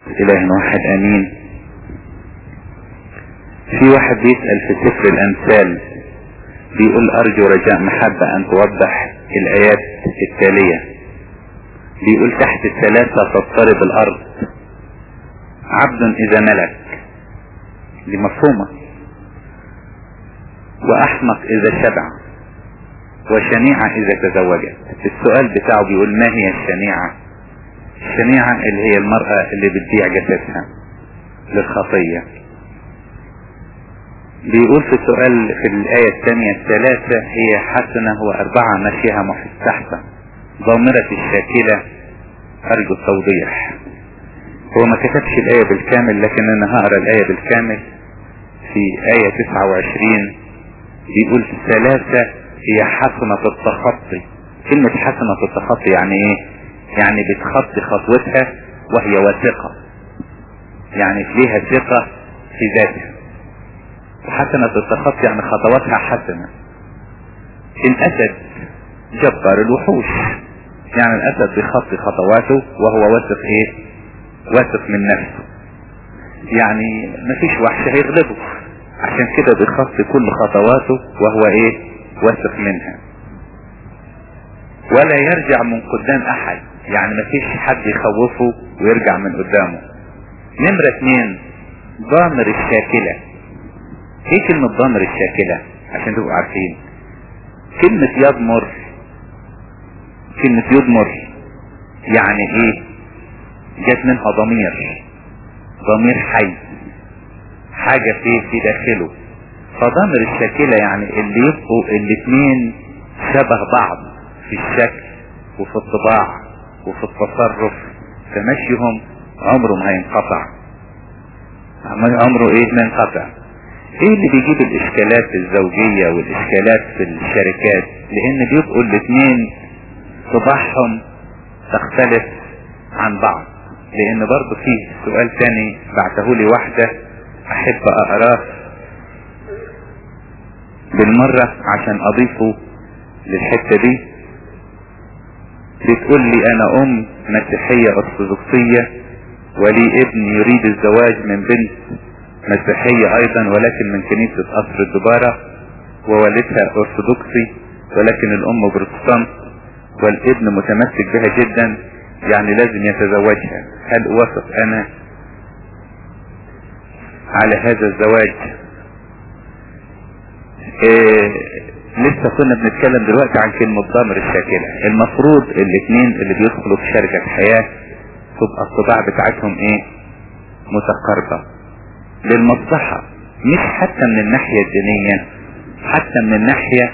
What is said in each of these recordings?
إله واحد أمين في واحد بيسأل في سفر الأمثال بيقول أرجو رجاء محبة أن توضح الآيات التالية بيقول تحت الثلاثة تضطرب الأرض عبد إذا ملك دي مفهومة وأحمق إذا شبع وشنيعة إذا تزوجت السؤال بتاعه بيقول ما هي الشنيعة الشنيعة اللي هي المرأة اللي بتبيع جسدها للخطية بيقول في السؤال في الآية الثانية الثلاثة هي حسنة وأربعة مشيها محتحتة ضامرة الشاكلة أرجو التوضيح هو ما كتبش الآية بالكامل لكن أنا هقرأ الآية بالكامل في آية 29 بيقول ثلاثة هي حسنة التخطي كلمة حسنة التخطي يعني ايه يعني بتخطي خطوتها وهي واثقة يعني فيها ثقة في ذاتها وحسنة التخطي يعني خطواتها حسنة الاسد جبار الوحوش يعني الاسد بيخطي خطواته وهو واثق ايه واثق من نفسه يعني مفيش وحش هيغلبه عشان كده بيخطي كل خطواته وهو ايه واثق منها ولا يرجع من قدام احد يعني مفيش حد يخوفه ويرجع من قدامه نمرة اتنين ضامر الشاكلة ايه كلمة ضامر الشاكلة عشان تبقوا عارفين كلمة يضمر كلمة يضمر يعني ايه جت منها ضمير ضمير حي حاجة في في داخله فضمر الشاكلة يعني اللي يبقوا الاتنين شبه بعض في الشكل وفي الطباع وفي التصرف فمشيهم عمره ما هينقطع عمره ايه ما ينقطع ايه اللي بيجيب الاشكالات الزوجية والاشكالات في الشركات لان بيبقوا الاتنين طباعهم تختلف عن بعض لان برضه فيه سؤال تاني بعته لي واحدة احب اقراه بالمرة عشان اضيفه للحتة دي بتقول لي انا ام مسيحية ارثوذكسية ولي ابن يريد الزواج من بنت مسيحية ايضا ولكن من كنيسة قصر الدبارة ووالدها ارثوذكسي ولكن الام بروتستانت والابن متمسك بها جدا يعني لازم يتزوجها هل اوافق انا على هذا الزواج إيه لسه كنا بنتكلم دلوقتي عن كلمة ضمر الشاكلة المفروض الاثنين اللي بيدخلوا في شركة حياة تبقى الطباع بتاعتهم ايه متقاربة للمصلحة مش حتى من الناحية الدينية حتى من الناحية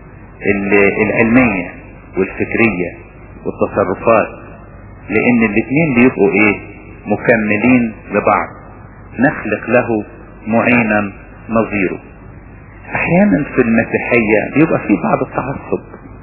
العلمية والفكرية والتصرفات لان الاثنين بيبقوا ايه مكملين لبعض نخلق له معينا نظيره احيانا في المسيحية بيبقى في بعض التعصب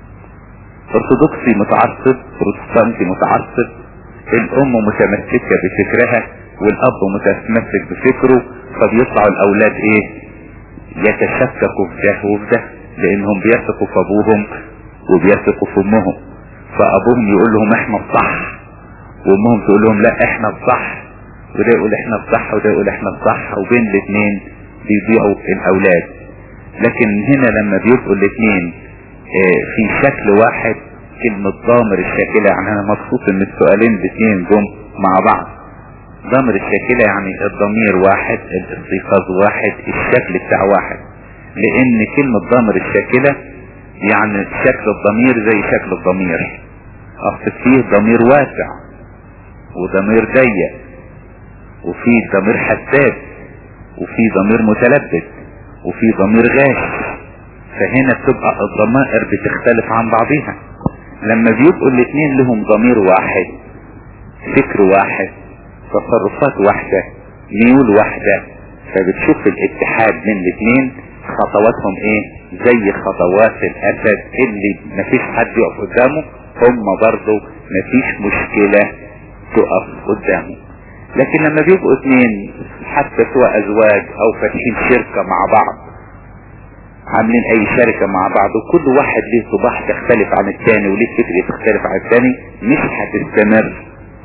ارثوذكسي متعصب بروتستانتي متعصب الام متمسكة بفكرها والاب متمسك بفكره فبيطلعوا الاولاد ايه يتشككوا في ده وفي ده لانهم بيثقوا في ابوهم وبيثقوا في امهم فابوهم يقول لهم احنا الصح وامهم تقول لهم لا احنا الصح وده يقول احنا الصح وده يقول احنا الصح وبين الاثنين بيضيعوا الاولاد لكن هنا لما بيبقوا الاثنين في شكل واحد كلمة ضامر الشاكلة يعني انا مبسوط ان السؤالين الاثنين جم مع بعض ضامر الشاكلة يعني الضمير واحد الاستيقاظ واحد الشكل بتاع واحد لان كلمة ضامر الشاكلة يعني شكل الضمير زي شكل الضمير اصل فيه ضمير واسع وضمير ضيق وفي ضمير حساس وفي ضمير متلبس وفي ضمير غاش فهنا بتبقى الضمائر بتختلف عن بعضها لما بيبقوا الاثنين لهم ضمير واحد فكر واحد تصرفات واحدة ميول واحدة فبتشوف الاتحاد بين الاثنين خطواتهم ايه زي خطوات الاسد اللي مفيش حد يقف قدامه هم برضه مفيش مشكلة تقف قدامه لكن لما بيبقوا اثنين حتى سواء ازواج او فاتحين شركة مع بعض عاملين اي شركة مع بعض وكل واحد ليه صباح تختلف عن الثاني وليه فكرة تختلف عن الثاني مش هتستمر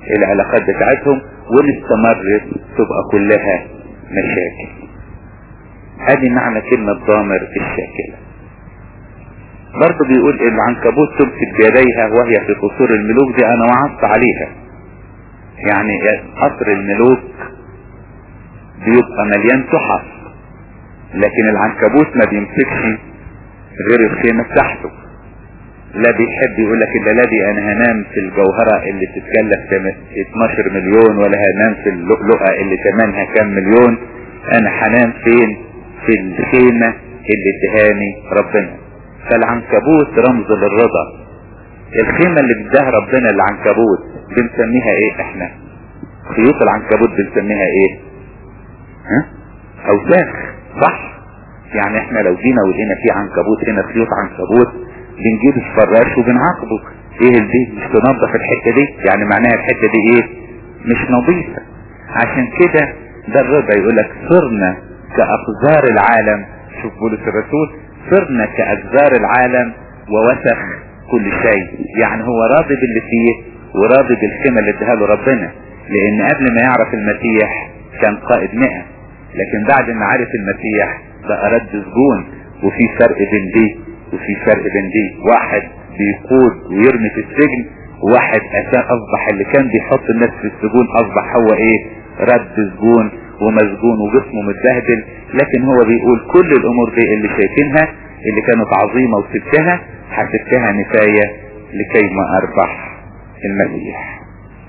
العلاقات بتاعتهم وان استمرت تبقى كلها مشاكل ادي معنى كلمة ضامر الشاكلة برضه بيقول العنكبوت تمسك بيديها وهي في قصور الملوك دي انا وعظت عليها يعني قصر الملوك بيبقى مليان تحف لكن العنكبوت ما بيمسكش غير الخيمة بتاعته لا بيحب يقول لك الا الذي انا هنام في الجوهرة اللي تتكلف 12 مليون ولا هنام في اللؤلؤة اللي ثمنها كام مليون انا هنام فين في الخيمة اللي ادهاني ربنا فالعنكبوت رمز للرضا الخيمة اللي بدها ربنا العنكبوت بنسميها ايه احنا خيوط العنكبوت بنسميها ايه ها اوساخ صح يعني احنا لو جينا ولقينا في عنكبوت هنا خيوط عنكبوت بنجيب الفراش وبنعاقبه ايه دي مش تنظف الحتة دي يعني معناها الحتة دي ايه مش نظيفة عشان كده ده الرضا يقول لك صرنا كأقذار العالم شوف بولس الرسول صرنا كأقذار العالم ووسخ كل شيء يعني هو راضي باللي فيه وراضي بالخيمة اللي اداها له ربنا لان قبل ما يعرف المسيح كان قائد مئة لكن بعد ما عرف المسيح بقى رد سجون وفي فرق بين دي وفي فرق بين دي واحد بيقود ويرمي في السجن وواحد اساء اصبح اللي كان بيحط الناس في السجون اصبح هو ايه رد سجون ومسجون وجسمه متبهدل لكن هو بيقول كل الامور دي اللي شايفينها اللي كانت عظيمة وسبتها حسبتها نفاية لكي ما اربح المسيح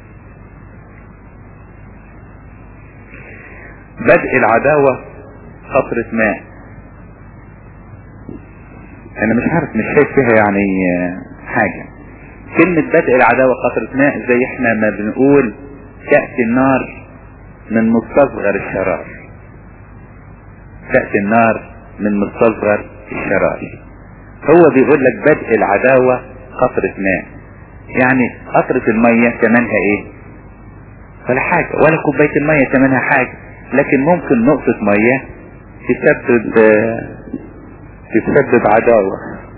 بدء العداوة قطرة ماء انا مش عارف مش شايف فيها يعني حاجة كلمة بدء العداوة قطرة ماء زي احنا ما بنقول تأتي النار من مستصغر الشرار تأتي النار من مستصغر الشرار هو بيقول لك بدء العداوة قطرة ماء يعني قطرة المية ثمنها ايه ولا حاجة ولا كوباية المية ثمنها حاجة لكن ممكن نقطة مية تسبب تسبب عداوة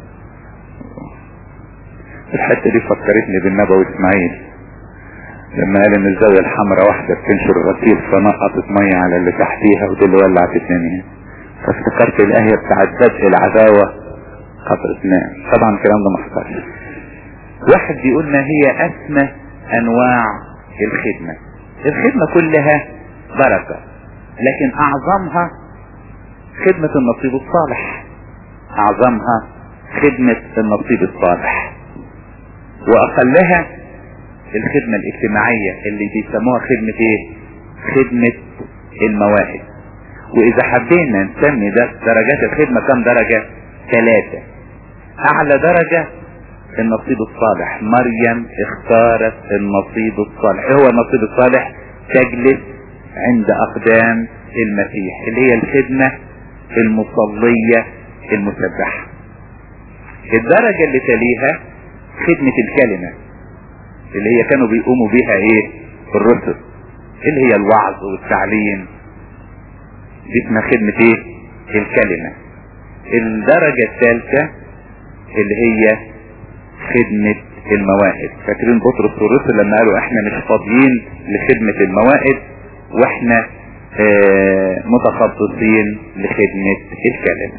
الحتة دي فكرتني بالنبوي اسماعيل لما قال ان الزاوية الحمراء واحدة بتنشر الغسيل فنقطت مية على اللي تحتيها ودي اللي ولعت الدنيا فافتكرت الآية بتاعت بدء العداوة قطرة ماء طبعا الكلام ده ما حصلش واحد بيقول ما هي أسمى أنواع الخدمة الخدمة كلها بركة لكن أعظمها خدمة النصيب الصالح أعظمها خدمة النصيب الصالح وأقلها الخدمة الاجتماعية اللي بيسموها خدمة ايه خدمة المواهب واذا حبينا نسمي ده درجات الخدمة كم درجة ثلاثة اعلى درجة النصيب الصالح مريم اختارت النصيب الصالح هو النصيب الصالح تجلس عند اقدام المسيح اللي هي الخدمة المصلية المسبحة الدرجة اللي تليها خدمة الكلمة اللي هي كانوا بيقوموا بيها ايه الرسل اللي هي الوعظ والتعليم دي اسمها خدمة ايه الكلمة الدرجة الثالثة اللي هي خدمة المواهب فاكرين بطرس والرسل لما قالوا احنا مش فاضيين لخدمة المواهب واحنا اه متخصصين لخدمة الكلمة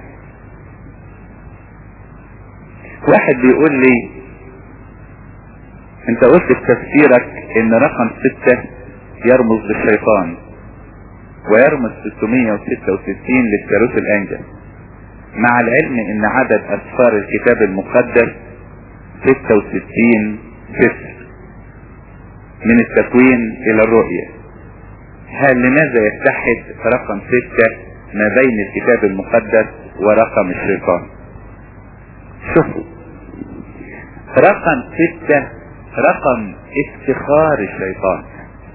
واحد بيقول لي انت قلت في تفسيرك ان رقم ستة يرمز للشيطان ويرمز 666 للثالوث الانجل مع العلم ان عدد اسفار الكتاب المقدس 66 سفر من التكوين الى الرؤية هل لماذا يتحد رقم ستة ما بين الكتاب المقدس ورقم الشيطان شوفوا رقم ستة رقم افتخار الشيطان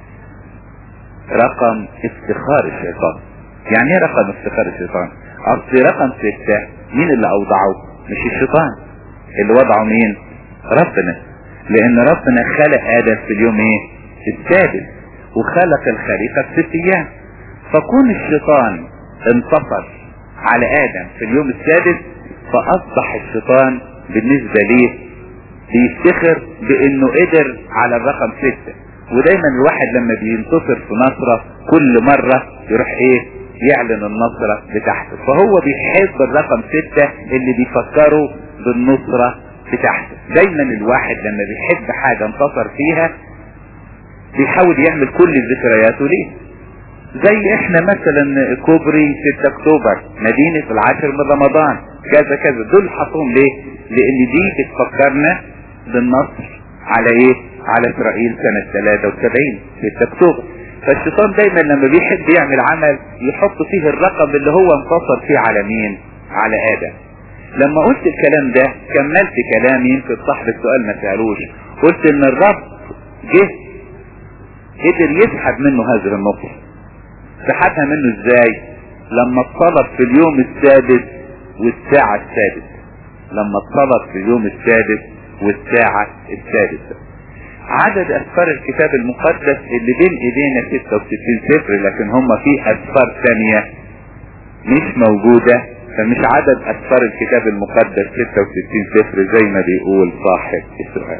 رقم افتخار الشيطان يعني ايه رقم افتخار الشيطان اصل رقم ستة مين اللي اوضعه مش الشيطان اللي وضعه مين ربنا لان ربنا خلق ادم في اليوم ايه السادس وخلق الخليقة في ست ايام فكون الشيطان انتصر على ادم في اليوم السادس فاصبح الشيطان بالنسبة ليه بيفتخر بانه قدر على الرقم ستة ودايما الواحد لما بينتصر في نصرة كل مرة يروح ايه يعلن النصرة بتاعته فهو بيحب الرقم ستة اللي بيفكروا بالنصرة بتاعته دايما الواحد لما بيحب حاجة انتصر فيها بيحاول يعمل كل ذكرياته ليه زي احنا مثلا كوبري 6 اكتوبر مدينة العاشر من رمضان كذا كذا دول حطوهم ليه لان دي بتفكرنا بالنصر على ايه على اسرائيل سنة 73 6 اكتوبر فالشيطان دايما لما بيحب يعمل عمل يحط فيه الرقم اللي هو انتصر فيه على مين على ادم لما قلت الكلام ده كملت كلامي يمكن صاحب السؤال ما سألوش قلت ان الرب جه قدر يسحب منه هذه النقطة سحبها منه ازاي لما اطلب في اليوم السادس والساعة السادسة لما اطلب في اليوم السادس والساعة السادسة عدد اسفار الكتاب المقدس اللي بين ايدينا 66 سفر لكن هم في اسفار ثانية مش موجودة فمش عدد اسفار الكتاب المقدس 66 سفر زي ما بيقول صاحب السؤال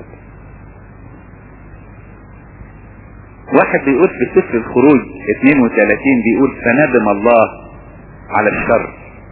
واحد بيقول في سفر الخروج 32 بيقول فندم الله على الشر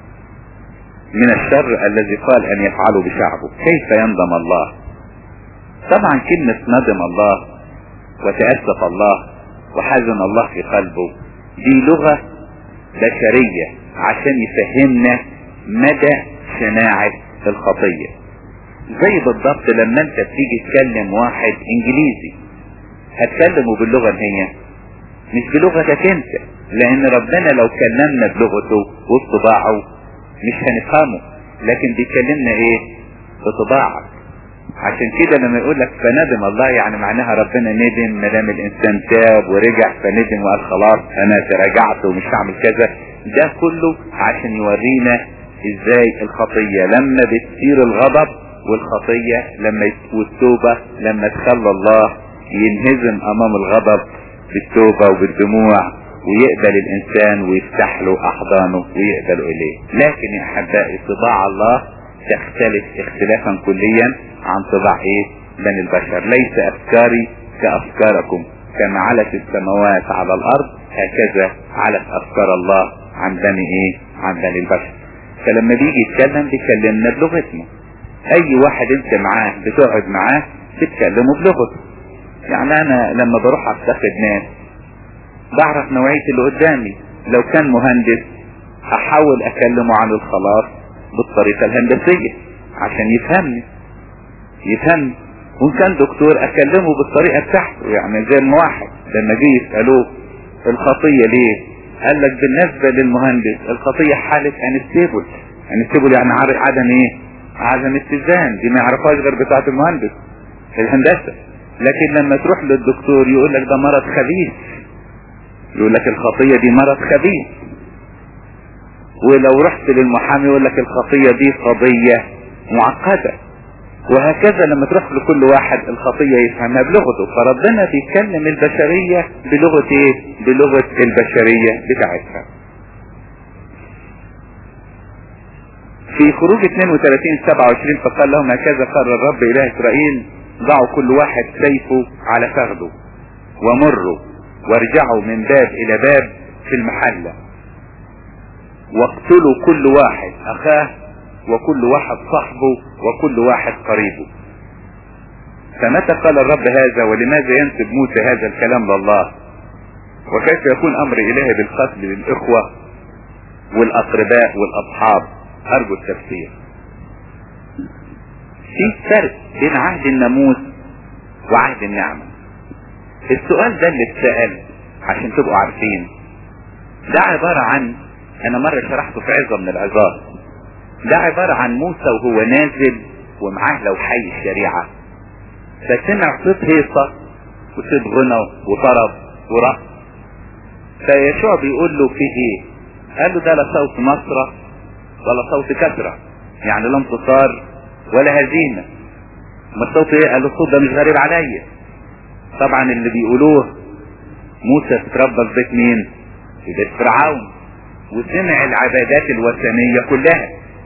من الشر الذي قال ان يفعله بشعبه كيف يندم الله طبعا كلمة ندم الله وتأسف الله وحزن الله في قلبه دي لغة بشرية عشان يفهمنا مدى شناعة الخطية زي بالضبط لما انت بتيجي تكلم واحد انجليزي هتكلمه باللغة هي مش بلغتك انت لان ربنا لو كلمنا بلغته وبطباعه مش هنفهمه لكن بيكلمنا ايه بطباعك عشان كده لما يقول لك فندم الله يعني معناها ربنا ندم ما دام الانسان تاب ورجع فندم وقال خلاص انا تراجعت ومش هعمل كذا ده كله عشان يورينا ازاي الخطية لما بتصير الغضب والخطية لما والتوبة لما تخلى الله ينهزم امام الغضب بالتوبة وبالدموع ويقبل الانسان ويفتح له احضانه ويقبل اليه لكن يا احبائي طباع الله تختلف اختلافا كليا عن طباع ايه بني البشر ليس افكاري كافكاركم كما علت السماوات على الارض هكذا علت افكار الله عن بني ايه عن بني البشر فلما بيجي يتكلم بيكلمنا بلغتنا اي واحد انت معاه بتقعد معاه بتكلمه بلغته يعني انا لما بروح افتقد ناس بعرف نوعية اللي قدامي لو كان مهندس احاول اكلمه عن الخلاص بالطريقة الهندسية عشان يفهمني يفهمني وان كان دكتور اكلمه بالطريقة بتاعته يعني زي واحد لما جه يسألوه الخطية ليه قال لك بالنسبة للمهندس الخطية حالة انستيبل انستيبل يعني عدم ايه عدم اتزان دي ما يعرفهاش غير بتاعة المهندس الهندسة لكن لما تروح للدكتور يقول لك ده مرض خبيث يقول لك الخطية دي مرض خبيث ولو رحت للمحامي يقول لك الخطية دي قضية معقدة وهكذا لما تروح لكل واحد الخطية يفهمها بلغته فربنا بيتكلم البشرية بلغة ايه بلغة البشرية بتاعتها في خروج 32 27 فقال لهم هكذا قال الرب اله اسرائيل ضعوا كل واحد سيفه على فخذه ومروا وارجعوا من باب الى باب في المحلة واقتلوا كل واحد اخاه وكل واحد صاحبه وكل واحد قريبه فمتى قال الرب هذا ولماذا ينسب موسى هذا الكلام لله وكيف يكون امر الهي بالقتل للاخوة والاقرباء والاصحاب ارجو التفسير في فرق بين عهد الناموس وعهد النعمة السؤال ده اللي اتسأل عشان تبقوا عارفين ده عبارة عن انا مرة شرحته في عظة من العظات ده عبارة عن موسى وهو نازل ومعاه لوحي الشريعة فسمع صوت هيصة وصوت غنى وطرب ورقص فيشوع بيقول له في ايه قال له ده لا صوت نصرة ولا صوت كثرة يعني لا انتصار ولا هزيمة ما الصوت ايه قال له الصوت ده مش غريب عليا طبعا اللي بيقولوه موسى اتربى في بيت مين في بيت فرعون وسمع العبادات الوثنية كلها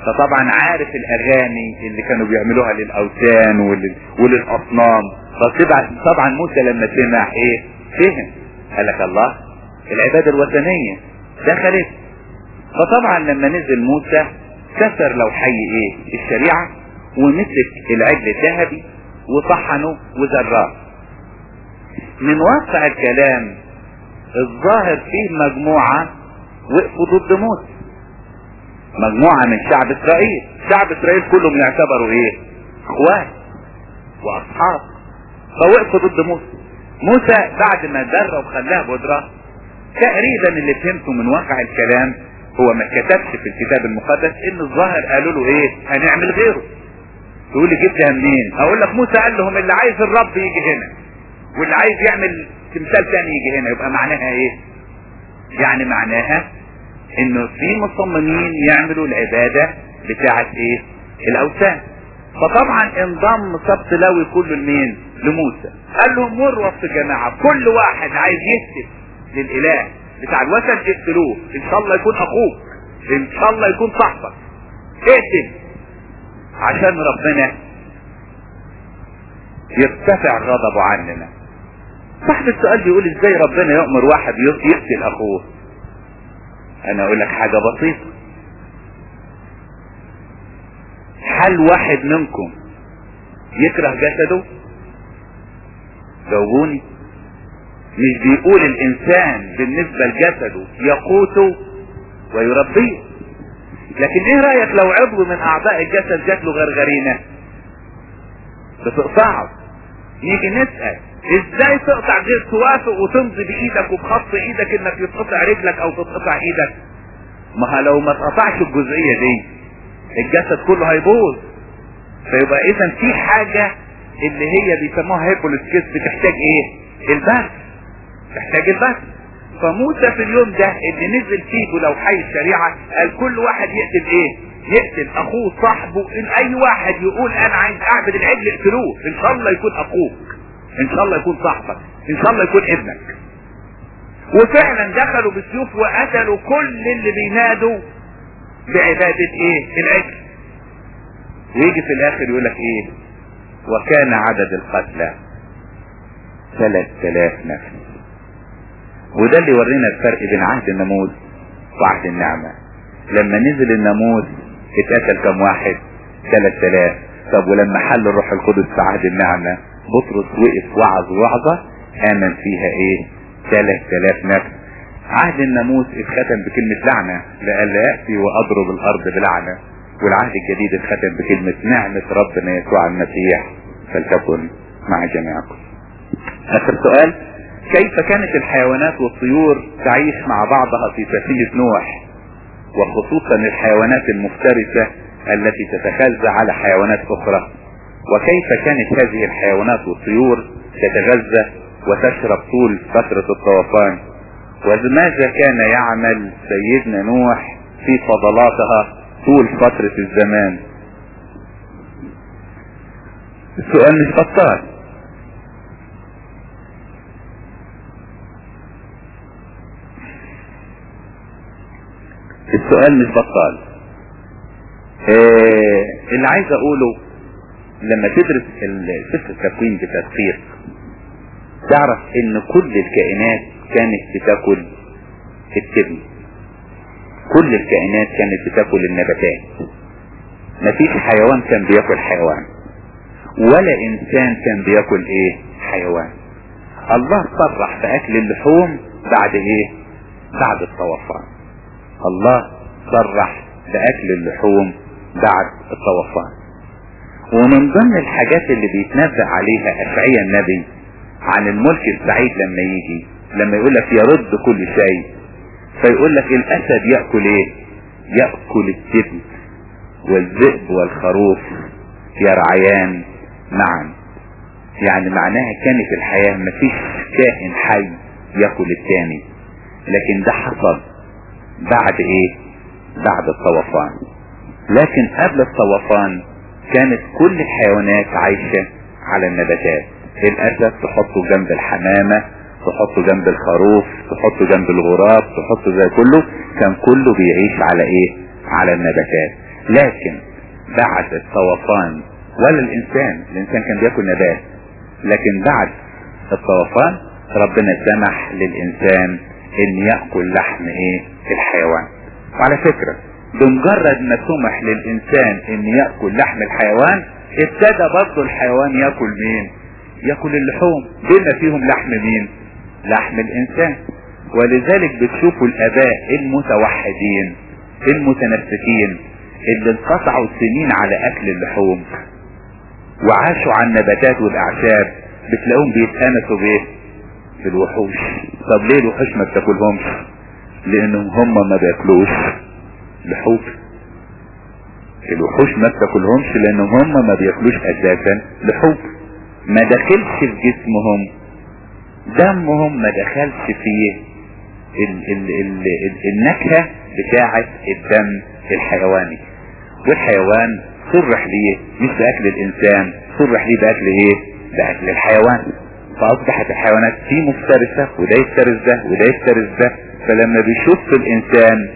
فطبعا عارف الاغاني اللي كانوا بيعملوها للاوثان ولل... وللاصنام فطبعا طبعا موسى لما سمع ايه فهم قال لك الله العبادة الوثنية دخلت فطبعا لما نزل موسى كسر لو حي ايه الشريعة ومسك العجل الذهبي وطحنه وزراه من واقع الكلام الظاهر فيه مجموعة وقفوا ضد موسى مجموعة من شعب اسرائيل شعب اسرائيل كلهم يعتبروا ايه اخوات واصحاب فوقفوا ضد موسى موسى بعد ما در وخلاها بودرة تقريبا اللي فهمته من واقع الكلام هو ما كتبش في الكتاب المقدس ان الظاهر قالوا له ايه هنعمل غيره تقول لي جبتها منين اقول لك موسى قال لهم اللي عايز الرب يجي هنا واللي عايز يعمل تمثال تاني يجي هنا يبقى معناها ايه يعني معناها انه في مصممين يعملوا العبادة بتاعة ايه الاوثان فطبعا انضم سبط لاوي كله لمين لموسى قال لهم مروا في جماعة كل واحد عايز يكتب للاله بتاع الوثن اقتلوه ان شاء الله يكون اخوك ان شاء الله يكون صاحبك اقتل عشان ربنا يرتفع غضبه عننا صاحب السؤال بيقول ازاي ربنا يؤمر واحد يقتل اخوه انا اقول لك حاجة بسيطة هل واحد منكم يكره جسده جاوبوني مش بيقول الانسان بالنسبة لجسده يقوته ويربيه لكن ايه رأيك لو عضو من اعضاء الجسد جات له غرغرينة بتقطعه نيجي نسأل ازاي تقطع غير توافق وتمضي بايدك وبخط ايدك انك يتقطع رجلك او تتقطع ايدك ما لو ما تقطعش الجزئية دي الجسد كله هيبوظ فيبقى اذا في حاجة اللي هي بيسموها هيبوليسكيس بتحتاج ايه البث تحتاج البث فموسى في اليوم ده اللي نزل فيه لو حي الشريعة قال كل واحد يقتل ايه يقتل اخوه صاحبه ان اي واحد يقول انا عايز اعبد العجل اقتلوه ان شاء الله يكون اخوك ان شاء الله يكون صاحبك ان شاء الله يكون ابنك وفعلا دخلوا بالسيوف وقتلوا كل اللي بينادوا بعبادة ايه العجل ويجي في الاخر يقول لك ايه وكان عدد القتلى ثلاث الاف نفس وده اللي يورينا الفرق بين عهد الناموس وعهد النعمة لما نزل الناموس اتقتل كم واحد ثلاث الاف طب ولما حل الروح القدس في عهد النعمة بطرس وقف وعظ وعظة امن فيها ايه ثلاث الاف نفس عهد الناموس اتختم بكلمة لعنة لألا يأتي وأضرب الأرض بلعنة والعهد الجديد اتختم بكلمة نعمة ربنا يسوع المسيح فلتكن مع جميعكم آخر سؤال كيف كانت الحيوانات والطيور تعيش مع بعضها في سفينة نوح وخصوصا الحيوانات المفترسة التي تتغذى على حيوانات أخرى وكيف كانت هذه الحيوانات والطيور تتغذى وتشرب طول فترة الطوفان وماذا كان يعمل سيدنا نوح في فضلاتها طول فترة الزمان السؤال مش بطال السؤال مش بطال إيه اللي عايز اقوله لما تدرس سفر التكوين بتدقيق تعرف ان كل الكائنات كانت بتاكل التبن كل الكائنات كانت بتاكل النباتات مفيش حيوان كان بياكل حيوان ولا انسان كان بياكل ايه حيوان الله صرح في اكل اللحوم بعد ايه بعد الطوفان الله صرح باكل اللحوم بعد الطوفان ومن ضمن الحاجات اللي بيتنبأ عليها اشعيا النبي عن الملك السعيد لما يجي لما يقول لك يرد كل شيء فيقول لك الاسد يأكل ايه يأكل التبن والذئب والخروف يرعيان معا يعني معناها كانت الحياة مفيش كائن حي يأكل التاني لكن ده حصل بعد ايه بعد الطوفان لكن قبل الطوفان كانت كل الحيوانات عايشة على النباتات الاسد تحطه جنب الحمامة تحطه جنب الخروف تحطه جنب الغراب تحطه زي كله كان كله بيعيش على ايه على النباتات لكن بعد الطوفان ولا الانسان الانسان كان بياكل نبات لكن بعد الطوفان ربنا سمح للانسان ان يأكل لحم ايه الحيوان وعلى فكرة بمجرد ما سمح للانسان ان يأكل لحم الحيوان ابتدى برضه الحيوان يأكل مين يأكل اللحوم بما فيهم لحم مين لحم الانسان ولذلك بتشوفوا الاباء المتوحدين المتنفسين اللي انقطعوا سنين على اكل اللحوم وعاشوا على النباتات والاعشاب بتلاقوهم بيتانسوا بايه بالوحوش طب ليه الوحوش ما بتاكلهمش لانهم هم ما بياكلوش لحوم الوحوش ما بتاكلهمش لانهم هم ما بياكلوش اساسا لحوم ما دخلش في جسمهم دمهم ما دخلش فيه ال ال ال ال النكهة بتاعة الدم الحيواني والحيوان صرح ليه مش بأكل الإنسان صرح ليه بأكل إيه بأكل الحيوان فأصبحت الحيوانات في مفترسة وده يفترس ده وده يفترس ده فلما بيشوف في الإنسان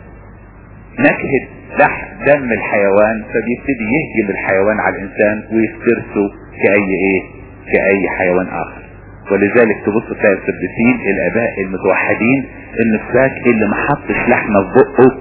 نكهة لحم دم الحيوان فبيبتدي يهجم الحيوان على الإنسان ويفترسه كأي إيه كأي حيوان آخر ولذلك تبص تلاقي القديسين الاباء المتوحدين المساك اللي ما حطش لحمه في بقه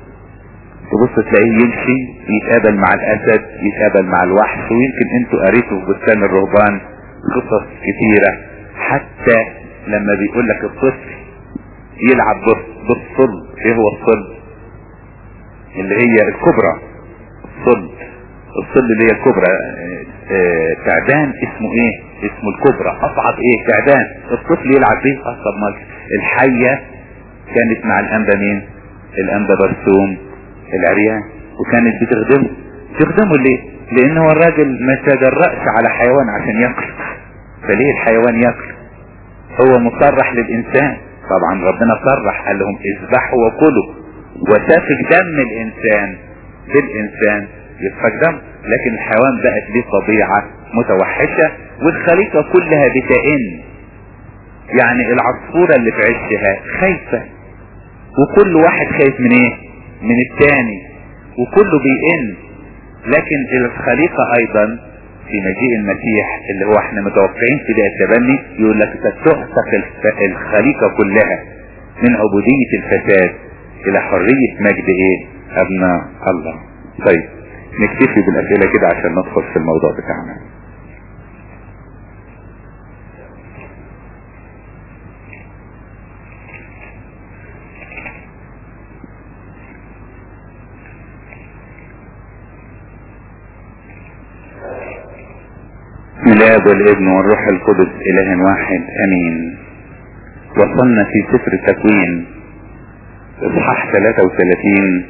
تبص تلاقيه يمشي يتقابل مع الاسد يتقابل مع الوحش ويمكن انتوا قريتوا في بستان الرهبان قصص كتيرة حتى لما بيقول لك الطفل يلعب بالصلب ايه هو الصلب اللي هي الكبرى الصلب الصلب اللي هي الكبرى اه تعبان اسمه ايه اسمه الكبرى اصعب ايه تعبان الطفل يلعب بيه اصعب مال الحية كانت مع الانبا مين الانبا برسوم العريان وكانت بتخدمه تخدمه ليه لان هو الراجل ما تجرأش على حيوان عشان ياكل فليه الحيوان ياكل هو مصرح للانسان طبعا ربنا صرح قال لهم اذبحوا وكلوا وسافك دم الانسان بالانسان يسفك دم لكن الحيوان بقت ليه طبيعة متوحشة والخليقة كلها بتئن يعني العصفورة اللي في عشها خايفة وكل واحد خايف من ايه من التاني وكله بيئن لكن الخليقة ايضا في مجيء المسيح اللي هو احنا متوقعين في ده التبني يقول لك ستعتق الخليقة كلها من عبودية الفساد الى حرية مجد ايه ابناء الله طيب نكتفي بالاسئلة كده عشان ندخل في الموضوع بتاعنا الاب والابن والروح القدس اله واحد امين وصلنا في سفر التكوين اصحاح 33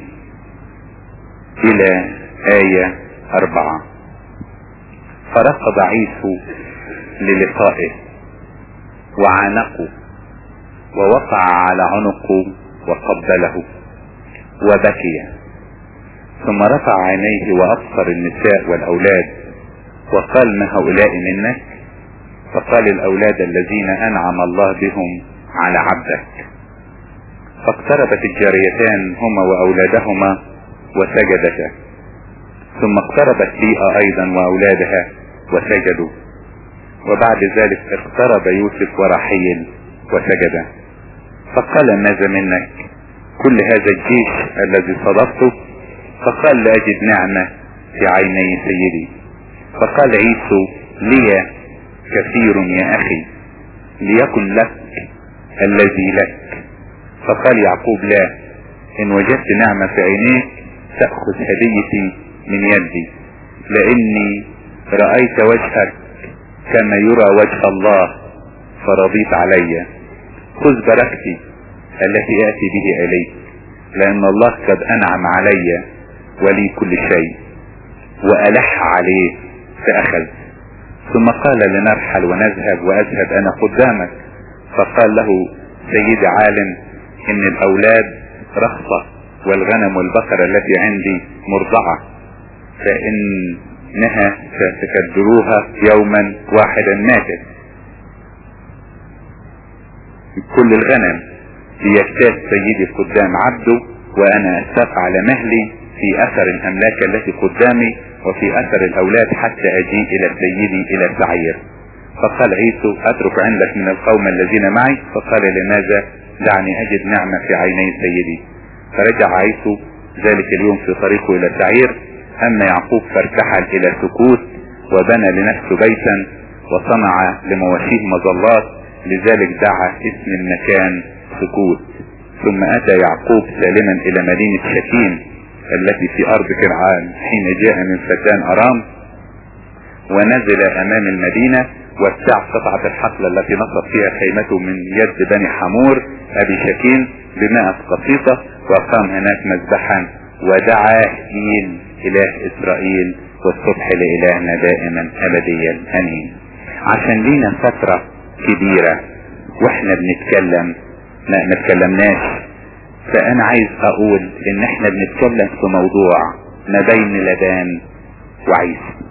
الى آية أربعة فركض عيسو للقائه وعانقه ووقع على عنقه وقبله وبكي ثم رفع عينيه وأبصر النساء والأولاد وقال ما هؤلاء منك فقال الأولاد الذين أنعم الله بهم على عبدك فاقتربت الجاريتان هما وأولادهما وسجدتا ثم اقتربت ليئة ايضا واولادها وسجدوا وبعد ذلك اقترب يوسف ورحيل وسجد فقال ماذا منك كل هذا الجيش الذي صدقته فقال لاجد نعمة في عيني سيدي فقال عيسو لي كثير يا اخي ليكن لك الذي لك فقال يعقوب لا ان وجدت نعمة في عينيك تأخذ هديتي من يدي لاني رأيت وجهك كما يرى وجه الله فرضيت علي خذ بركتي التي اتي به اليك لان الله قد انعم علي ولي كل شيء والح عليه فاخذ ثم قال لنرحل ونذهب واذهب انا قدامك فقال له سيدي عالم ان الاولاد رخصة والغنم والبقرة التي عندي مرضعة فإنها ستكدروها يوما واحدا ماتت كل الغنم ليجتاز سيدي قدام عبده وأنا أستف على مهلي في اثر الاملاك التي قدامي وفي اثر الاولاد حتى اجيء الى سيدي الى سعير فقال عيسو اترك عندك من القوم الذين معي فقال لماذا دعني اجد نعمة في عيني سيدي فرجع عيسو ذلك اليوم في طريقه الى سعير اما يعقوب فارتحل الى سكوت وبنى لنفسه بيتا وصنع لمواشيه مظلات لذلك دعا اسم المكان سكوت ثم اتى يعقوب سالما الى مدينة شكيم التي في ارض كنعان حين جاء من فتان ارام ونزل امام المدينة واتبع قطعة الحقل التي نصب فيها خيمته من يد بني حمور ابي شكيم بمائة قصيصة وقام هناك مذبحا ودعا إيل اله اسرائيل والصبح لالهنا دائما ابديا امين عشان لينا فترة كبيرة واحنا بنتكلم ما ما اتكلمناش فانا عايز اقول ان احنا بنتكلم في موضوع ما بين لبان وعيسو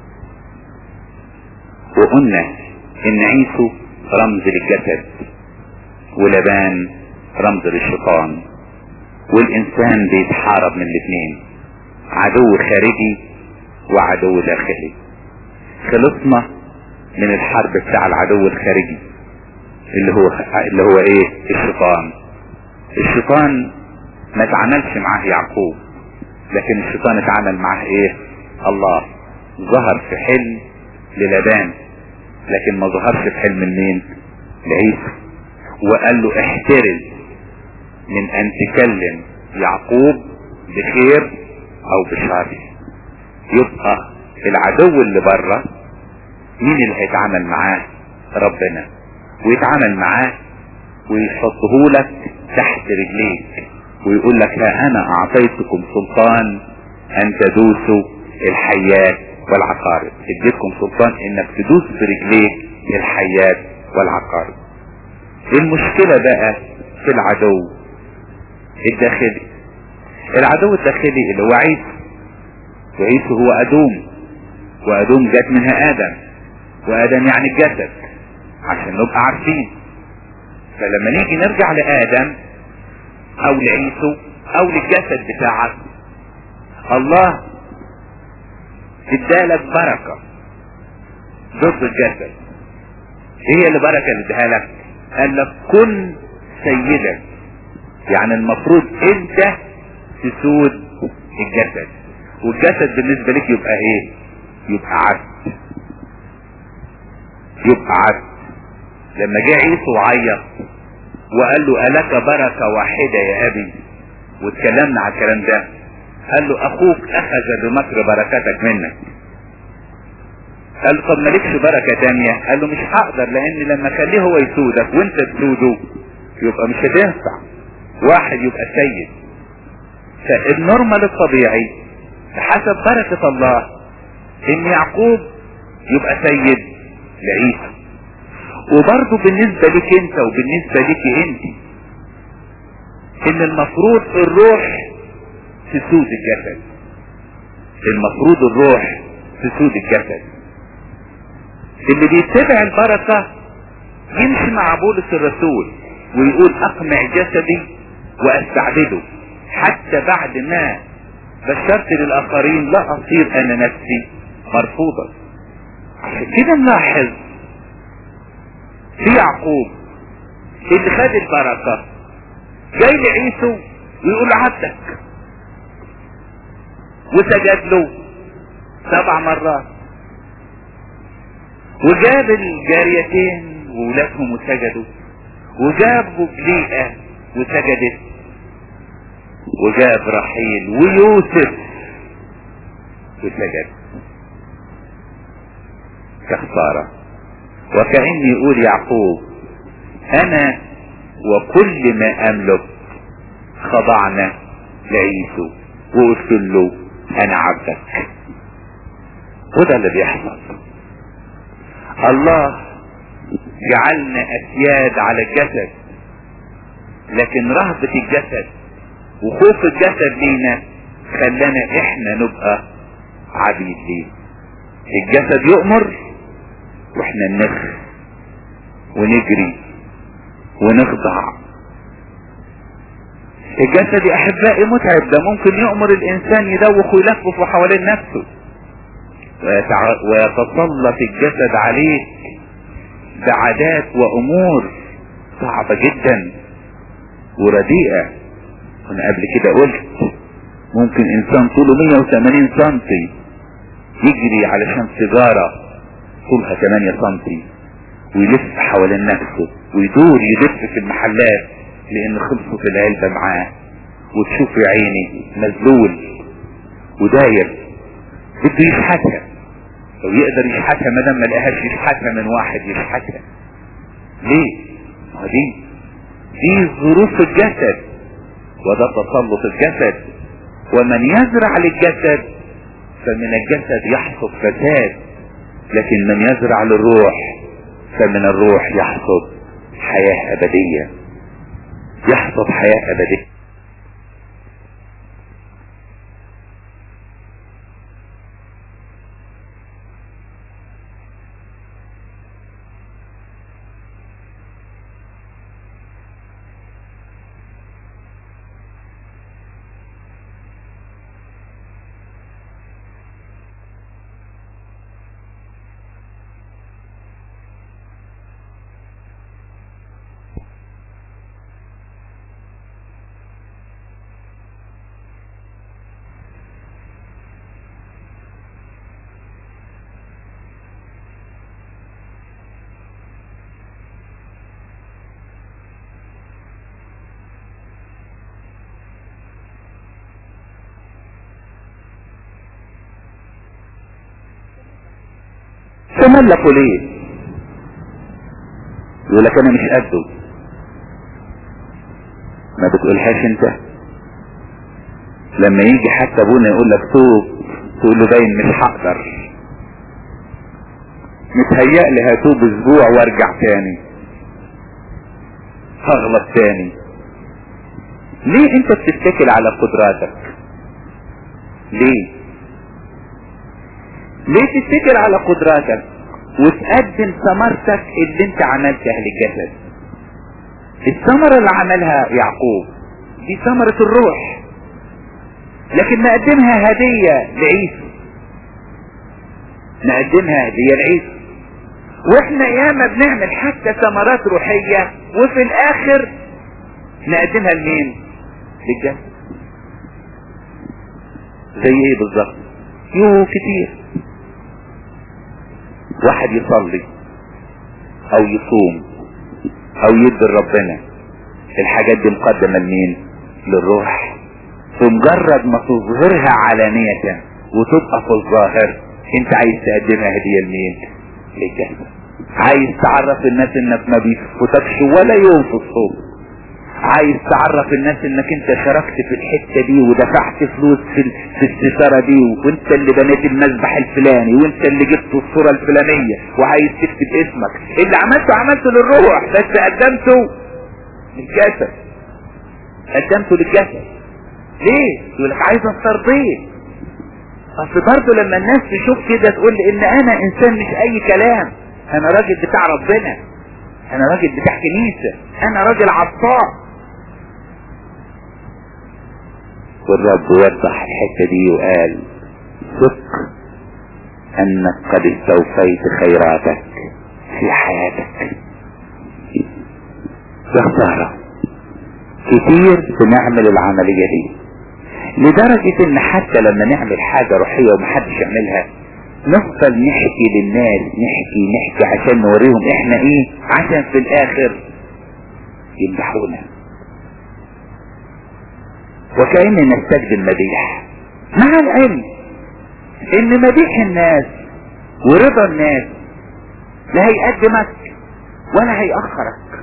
وقلنا ان عيسو رمز للجسد ولبان رمز للشيطان والانسان بيتحارب من الاثنين عدو خارجي وعدو داخلي خلصنا من الحرب بتاع العدو الخارجي اللي هو اللي هو ايه الشيطان الشيطان ما اتعاملش معاه يعقوب لكن الشيطان اتعامل معاه ايه الله ظهر في حلم للبان لكن ما ظهرش في حلم لمين لعيسى وقال له احترز من ان تكلم يعقوب بخير او بشر يبقى العدو اللي بره مين اللي هيتعامل معاه ربنا ويتعامل معاه ويحطه لك تحت رجليك ويقول لك ها انا اعطيتكم سلطان ان تدوسوا الحيات والعقارب اديتكم سلطان انك تدوس برجليك الحيات والعقارب المشكلة بقى في العدو الداخلي العدو الداخلي اللي هو عيسى وعيسى هو ادوم وادوم جت منها ادم وادم يعني الجسد عشان نبقى عارفين فلما نيجي نرجع لادم او لعيسو او للجسد بتاعك الله ادالك بركة ضد الجسد ايه اللي بركة اللي اداها لك قال لك كن سيدا يعني المفروض انت تسود الجسد والجسد بالنسبة لك يبقى ايه يبقى عبد يبقى عبد لما جه عيسو وعيط وقال له ألك بركة واحدة يا أبي واتكلمنا على الكلام ده قال له أخوك أخذ بمكر بركتك منك قال له طب مالكش بركة تانية قال له مش هقدر لأن لما خليه هو يسودك وانت تسوده يبقى مش هتنفع واحد يبقى سيد فالنورمال الطبيعي حسب بركة الله ان يعقوب يبقى سيد لعيسى وبرضه بالنسبة لك انت وبالنسبة لك انت ان المفروض الروح تسود الجسد المفروض الروح تسود الجسد اللي بيتبع البركة يمشي مع بولس الرسول ويقول اقمع جسدي واستعبده حتى بعد ما بشرت للاخرين لا اصير انا نفسي مرفوضا عشان كده نلاحظ في يعقوب اللي خد البركة جاي لعيسو ويقول عبدك وسجد له سبع مرات وجاب الجاريتين وولادهم وسجدوا وجاب جليئة وسجدت وجاب رحيل ويوسف وسجد كخسارة وكأن يقول يعقوب انا وكل ما املك خضعنا لعيسو وقلت له انا عبدك وده اللي بيحصل الله جعلنا اسياد على الجسد لكن رهبة الجسد وخوف الجسد لينا خلانا احنا نبقى عبيد ليه الجسد يؤمر واحنا نخ ونجري ونخضع الجسد يا احبائي متعب ده ممكن يؤمر الانسان يدوخ ويلفف حوالين نفسه ويتع... ويتسلط الجسد عليك بعادات وامور صعبة جدا ورديئة انا قبل كده قلت ممكن انسان طوله 180 سنتي يجري علشان سيجارة طولها 8 سنتي ويلف حوالين نفسه ويدور يلف في المحلات لان خلصت العلبة معاه وتشوف يا عيني مذلول وداير بده يشحتها لو يقدر يشحتها ما دام ما لقاهاش يشحتها من واحد يشحتها ليه؟ ما دي دي ظروف الجسد وده تسلط الجسد ومن يزرع للجسد فمن الجسد يحصد فساد لكن من يزرع للروح فمن الروح يحصد حياة أبدية يحصد حياة أبدية تملكوا ليه يقول لك انا مش قده ما بتقولهاش انت لما يجي حتى ابونا يقول لك توب تقول له باين مش هقدر متهيأ لي هتوب اسبوع وارجع تاني هغلط تاني ليه انت بتتكل على قدراتك ليه ليه تتكل على قدراتك وتقدم ثمرتك اللي انت عملتها للجسد الثمرة اللي عملها يعقوب دي ثمرة الروح لكن نقدمها هدية لعيسى نقدمها هدية لعيسى واحنا ياما بنعمل حتى ثمرات روحية وفي الاخر نقدمها لمين للجسد زي ايه بالظبط يو كتير واحد يصلي او يصوم او يدي ربنا الحاجات دي مقدمة لمين للروح بمجرد ما تظهرها علانية وتبقى في الظاهر انت عايز تقدمها هدية لمين للجسد عايز تعرف الناس انك ما بيفوتكش ولا يوم في الصوم عايز تعرف الناس انك انت شاركت في الحتة دي ودفعت فلوس في, في الستارة دي وانت اللي بنيت المذبح الفلاني وانت اللي جبت الصورة الفلانية وعايز تكتب اسمك اللي عملته عملته للروح بس قدمته للجسد قدمته للجسد ليه يقول لك عايز استرضيه اصل برضه لما الناس تشوف كده تقول ان انا انسان مش اي كلام انا راجل بتاع ربنا انا راجل بتاع كنيسة انا راجل عطاء والرب وضح الحتة دي وقال ثق انك قد استوفيت خيراتك في حياتك يا خسارة كتير بنعمل العملية دي لدرجة ان حتى لما نعمل حاجة روحية ومحدش يعملها نفضل نحكي للناس نحكي نحكي عشان نوريهم احنا ايه عشان في الاخر يمدحونا وكأن نستخدم مديح مع العلم ان مديح الناس ورضا الناس لا هيقدمك ولا هيأخرك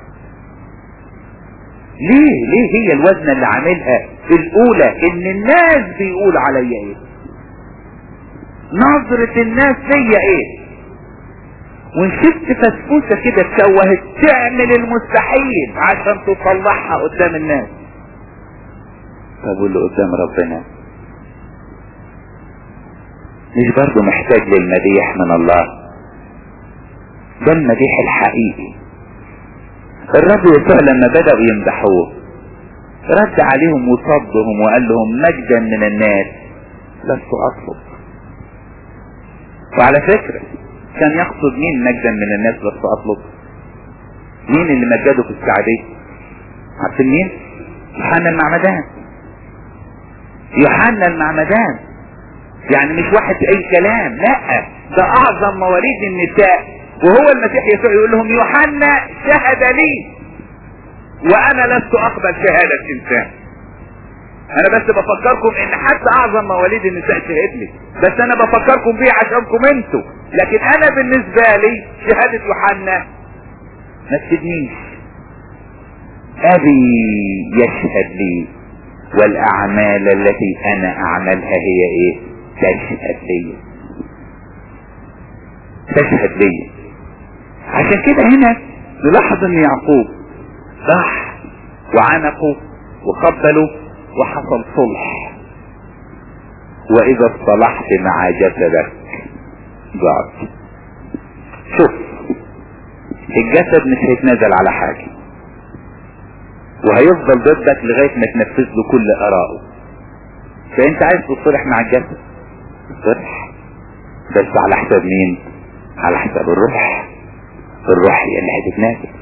ليه ليه هي الوزنة اللي عاملها الاولى ان الناس بيقول عليا ايه نظرة الناس ليا ايه وان شفت فسفوسة كده اتشوهت تعمل المستحيل عشان تطلعها قدام الناس طب واللي قدام ربنا مش برضه محتاج للمديح من الله ده المديح الحقيقي الرب يسوع لما بدأوا يمدحوه رد عليهم وصدهم وقال لهم مجدا من الناس لست اطلب وعلى فكرة كان يقصد مين مجدا من الناس لست اطلب مين اللي مجده في السعدية عارفين مين يوحنا المعمدان يوحنا المعمدان يعني مش واحد اي كلام لا ده اعظم مواليد النساء وهو المسيح يسوع يقول لهم يوحنا شهد لي وانا لست اقبل شهادة انسان انا بس بفكركم ان حتى اعظم مواليد النساء شهد لي بس انا بفكركم بيه عشانكم انتوا لكن انا بالنسبة لي شهادة يوحنا ما تفيدنيش ابي يشهد لي والاعمال التي انا اعملها هي ايه تشهد لي تشهد لي عشان كده هنا نلاحظ ان يعقوب راح وعنقوا وقبلوا وحصل صلح واذا اصطلحت مع جسدك ضعت شوف الجسد مش هيتنازل على حاجة وهيفضل ضدك لغاية ما تنفذ له كل ارائه فانت عايز تصلح مع الجسد تصلح بس على حساب مين على حساب الروح الروح هي اللي هتتنازل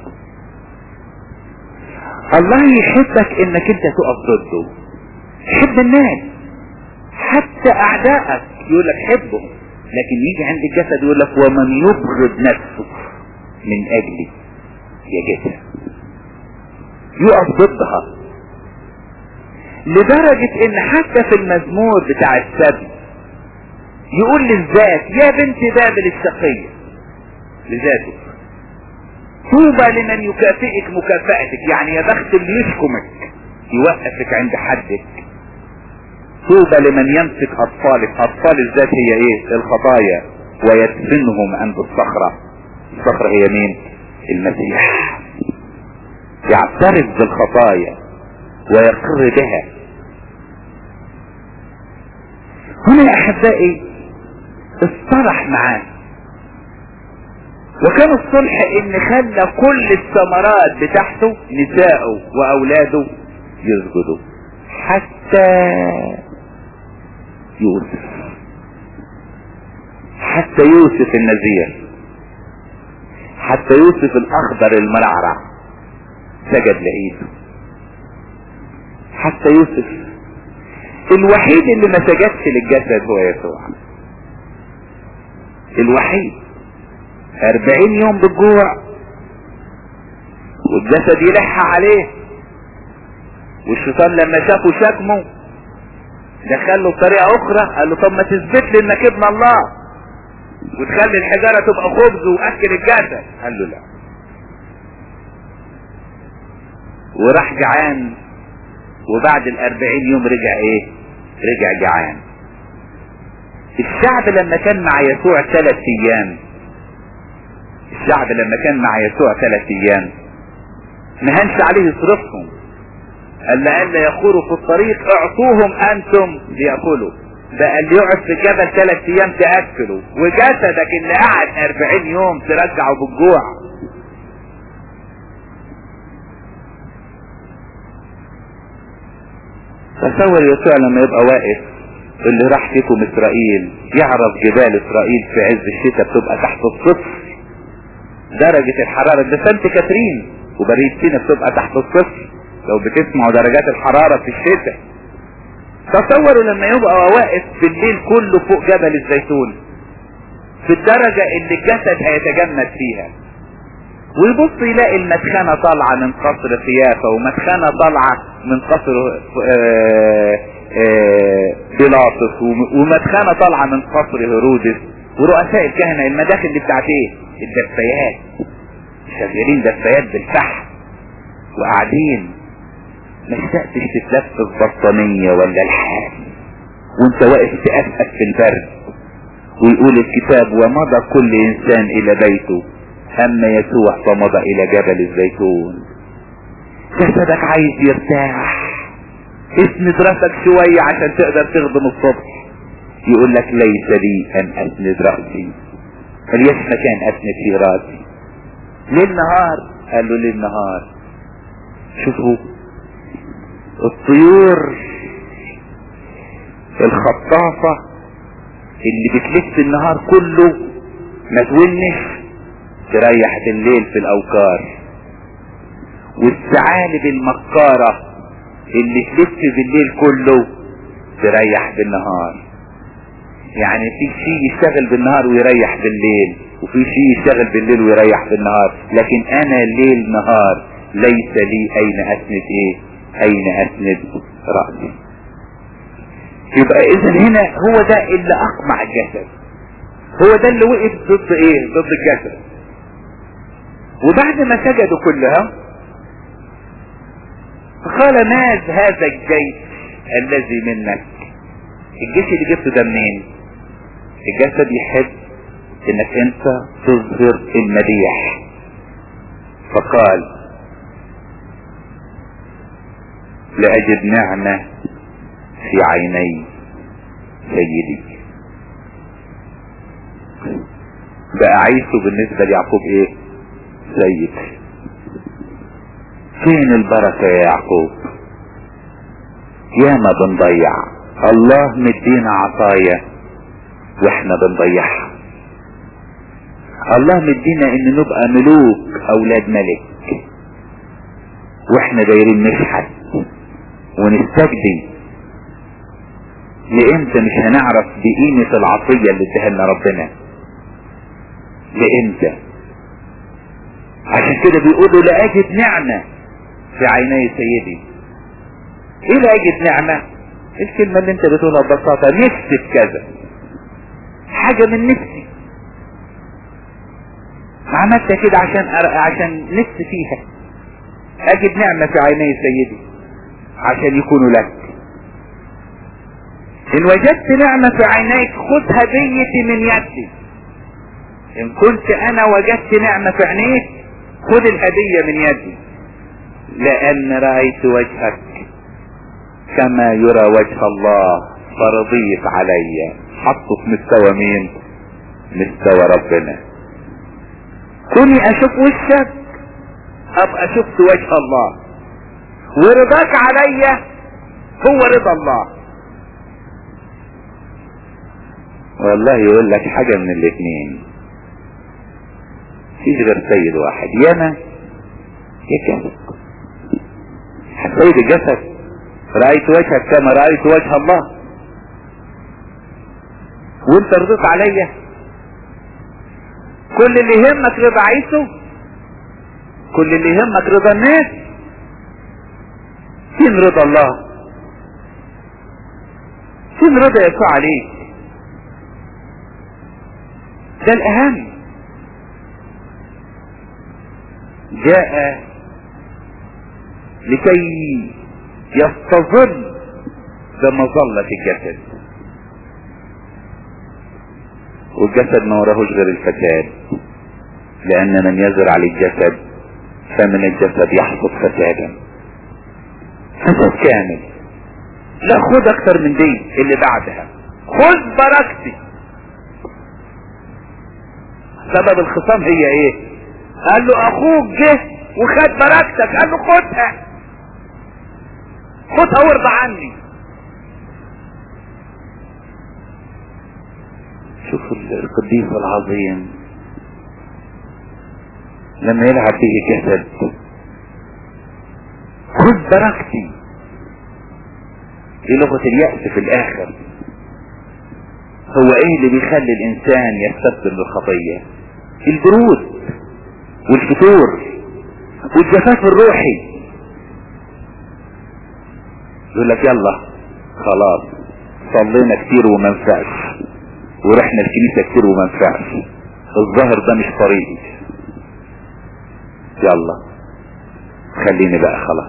الله يحبك انك انت تقف ضده حب الناس حتى اعدائك يقول لك حبهم لكن يجي عند الجسد يقول لك ومن يبغض نفسه من اجلي يجدها يقف ضدها لدرجة ان حتى في المزمور بتاع السبي يقول للذات يا بنت بابل الشقية لذاته طوبى لمن يكافئك مكافأتك يعني يا بخت اللي يشكمك يوقفك عند حدك طوبى لمن يمسك اطفالك اطفال الذات هي ايه الخطايا ويدفنهم عند الصخرة الصخرة هي مين المسيح يعترف بالخطايا ويقر بها هنا يا احبائي اصطلح معاه وكان الصلح ان خلى كل الثمرات بتاعته نساءه واولاده يسجدوا حتى يوسف حتى يوسف النذير حتى يوسف الاخضر المرعرع سجد لايده حتى يوسف الوحيد اللي ما سجدش للجسد هو يسوع الوحيد اربعين يوم بالجوع والجسد يلح عليه والشيطان لما شافه شكمه دخله بطريقة اخرى قال له طب ما تثبت لي انك ابن الله وتخلي الحجارة تبقى خبز واكل الجسد قال له لا وراح جعان وبعد الاربعين يوم رجع ايه رجع جعان الشعب لما كان مع يسوع ثلاث ايام الشعب لما كان مع يسوع ثلاث ايام ما هنش عليه يصرفهم قال لألا يخوروا في الطريق اعطوهم انتم ليأكلوا ده اللي يقعد في الجبل ثلاث ايام تأكله وجسدك اللي قعد اربعين يوم ترجعه بالجوع تصور يسوع لما يبقى واقف اللي راح فيكم اسرائيل يعرف جبال اسرائيل في عز الشتاء بتبقى تحت الصفر درجة الحرارة ده سانت كاترين وبريد سينا بتبقى تحت الصفر لو بتسمعوا درجات الحرارة في الشتاء تصوروا لما يبقى واقف بالليل كله فوق جبل الزيتون في الدرجة اللي الجسد هيتجمد فيها ويبص يلاقي المدخنة طالعة من قصر خيافة ومدخنة طالعة من قصر بيلاطس ومدخنة طالعة من قصر هيرودس ورؤساء الكهنة المداخل دي بتاعت ايه الدفايات شغالين دفايات بالفحم وقاعدين ما اشتقتش تتلفف بطانية ولا الحال وانت واقف تأسف في البرد ويقول الكتاب ومضى كل انسان الى بيته اما يسوع فمضى الى جبل الزيتون جسدك عايز يرتاح اسند راسك شوية عشان تقدر تخدم الصبح يقول لك ليس لي ان اسند رأسي مليش مكان اسند فيه راسي ليل نهار قال له ليل نهار شوفوا الطيور الخطافة اللي بتلف النهار كله ما تونش تريح بالليل في الاوكار والثعالب المكارة اللي تلف بالليل كله تريح بالنهار يعني في شيء يشتغل بالنهار ويريح بالليل وفي شيء يشتغل بالليل ويريح بالنهار لكن انا ليل نهار ليس لي اين اسند ايه اين اسند رأسي يبقى اذا هنا هو ده اللي اقمع الجسد هو ده اللي وقف ضد ايه ضد الجسد وبعد ما سجدوا كلها قال ماذ هذا الجيش الذي منك الجيش اللي جبته ده منين الجسد يحب انك انت تظهر المديح فقال لأجد نعمة في عيني سيدي بقى عيسو بالنسبة ليعقوب ايه سيد فين البركة يا يعقوب ياما بنضيع الله مدينا عطايا واحنا بنضيعها الله مدينا ان نبقى ملوك اولاد ملك واحنا دايرين نشحت ونستجدي لامتى مش هنعرف بقيمة العطية اللي اداها لنا ربنا لامتى عشان كده بيقولوا لأجد نعمة في عيني سيدي ايه لأجد نعمة الكلمة اللي انت بتقولها ببساطة نفسي في كذا حاجة من نفسي عملت كده عشان أر... عشان نفسي فيها اجد نعمة في عيني سيدي عشان يكونوا لك ان وجدت نعمة في عينيك خذ هديتي من يدي ان كنت انا وجدت نعمة في عينيك خذ الهدية من يدي لان رأيت وجهك كما يرى وجه الله فرضيت علي حطه في مستوى مين مستوى ربنا كوني اشوف وشك ابقى شفت وجه الله ورضاك عليا هو رضا الله والله يقول لك حاجة من الاثنين فيش غير سيد واحد يا انا يا كذب سيد الجسد رأيت وجهك كما رأيت وجه الله وانت رضيت عليا كل اللي يهمك رضا عيسو كل اللي يهمك رضا الناس فين رضا الله فين رضا يسوع عليك ده الاهم جاء لكي يستظل بمظلة الجسد والجسد ما وراهوش غير الفساد لان من يزرع للجسد فمن الجسد يحصد فسادا فساد كامل لا خد اكتر من دي اللي بعدها خد بركتي سبب الخصام هي ايه قال له اخوك جه وخد بركتك قال له خدها خدها وارضى عني شوف القديس العظيم لما يلعب به جسد خذ بركتي دي لغة اليأس في الاخر هو ايه اللي بيخلي الانسان يستسلم للخطية البرود والفتور والجفاف الروحي يقول لك يلا خلاص صلينا كتير وما نفعش ورحنا الكنيسة كتير وما نفعش الظاهر ده مش طريقي يلا خليني بقى خلاص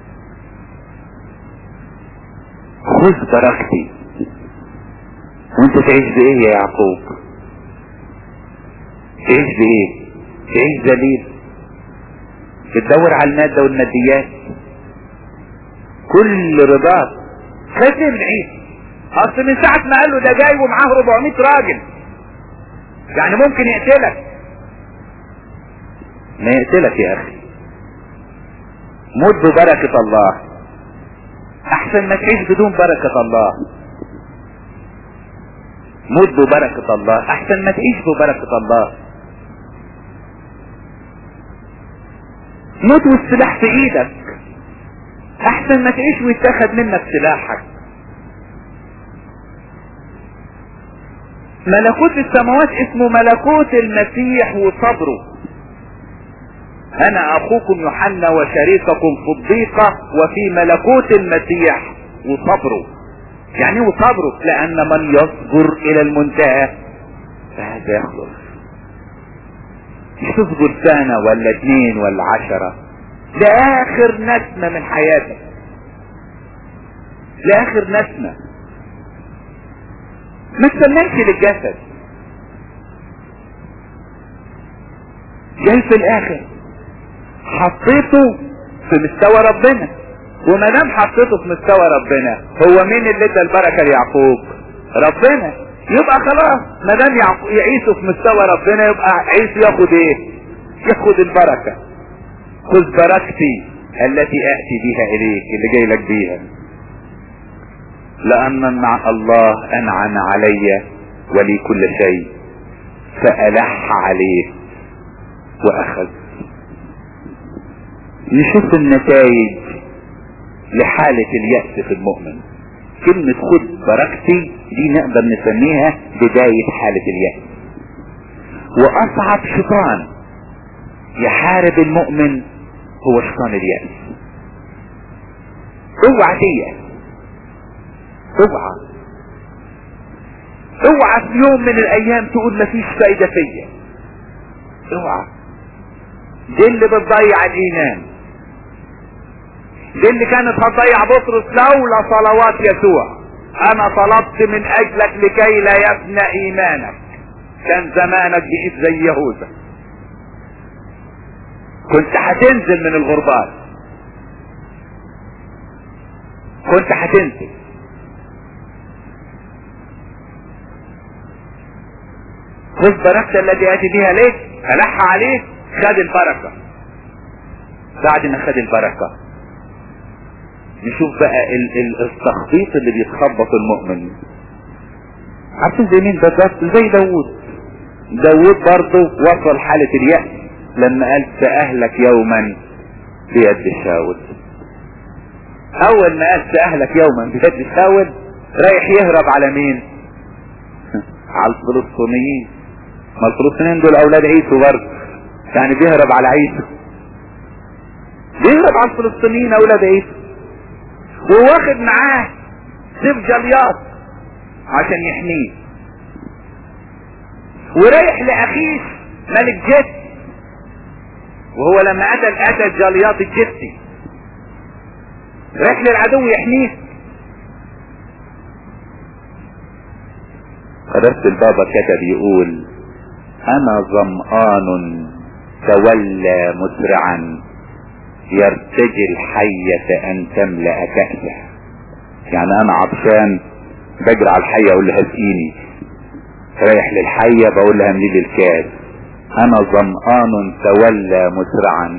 خذ بركتي وانت تعيش بايه يا يعقوب تعيش بايه تعيش ذليل بتدور على المادة والماديات كل رضاك خاتم عيسى اصل من ساعة ما قال له ده جاي ومعاه 400 راجل يعني ممكن يقتلك ما يقتلك يا اخي موت ببركة الله احسن ما تعيش بدون بركة الله موت ببركة الله احسن ما تعيش ببركة الله موت والسلاح في ايدك احسن ما تعيش ويتاخد منك سلاحك ملكوت السماوات اسمه ملكوت المسيح وصبره انا اخوكم يوحنا وشريككم في الضيقة وفي ملكوت المسيح وصبره يعني وصبره لان من يصبر الى المنتهى فهذا يخلص مش تصبر سنة ولا اتنين ولا عشرة لاخر نسمة من حياتك لاخر نسمة ما تسلمش للجسد جاي في الاخر حطيته في مستوى ربنا وما دام حطيته في مستوى ربنا هو مين اللي ادى البركه ليعقوب ربنا يبقى خلاص ما دام يعيسوا في مستوى ربنا يبقى عيسو ياخد ايه ياخد البركه خذ بركتي التي اتي بها اليك اللي جاي لك بيها لان مع الله انعم علي ولي كل شيء فالح عليه واخذ نشوف النتائج لحالة اليأس في المؤمن كلمة خد بركتي دي نقدر نسميها بداية حالة اليأس واصعب شيطان يحارب المؤمن هو شيطان اليأس اوعى تيأس اوعى اوعى في يوم من الايام تقول مفيش فايدة فيا اوعى دي اللي بتضيع الايمان دي اللي كانت هتضيع بطرس لولا صلوات يسوع انا طلبت من اجلك لكي لا يفنى ايمانك كان زمانك بقيت زي يهوذا كنت هتنزل من الغربال كنت هتنزل خذ بركة التي اتي بها ليك الح عليك خد البركة بعد ما خد البركة نشوف بقى ال ال التخبيط اللي بيتخبط المؤمن عارفين زي مين بالظبط زي داوود داوود برضه وصل حالة اليأس لما قال سأهلك يوما بيد الشاول اول ما قال سأهلك يوما بيد الشاول رايح يهرب على مين على الفلسطينيين ما الفلسطينيين دول اولاد عيسو برضه يعني بيهرب على عيسو بيهرب على الفلسطينيين اولاد عيسو وواخد معاه سيف جلياط عشان يحميه ورايح لاخيش ملك جد وهو لما قتل قتل جلياط الجدي رايح للعدو يحميه قدرت البابا كتب يقول انا ظمآن تولى مسرعا يرتجي الحية ان تملأ كأسه يعني انا عطشان بجري على الحية اقول لها اسقيني رايح للحية بقول لها املي لي الكاس انا ظمآن تولى مسرعا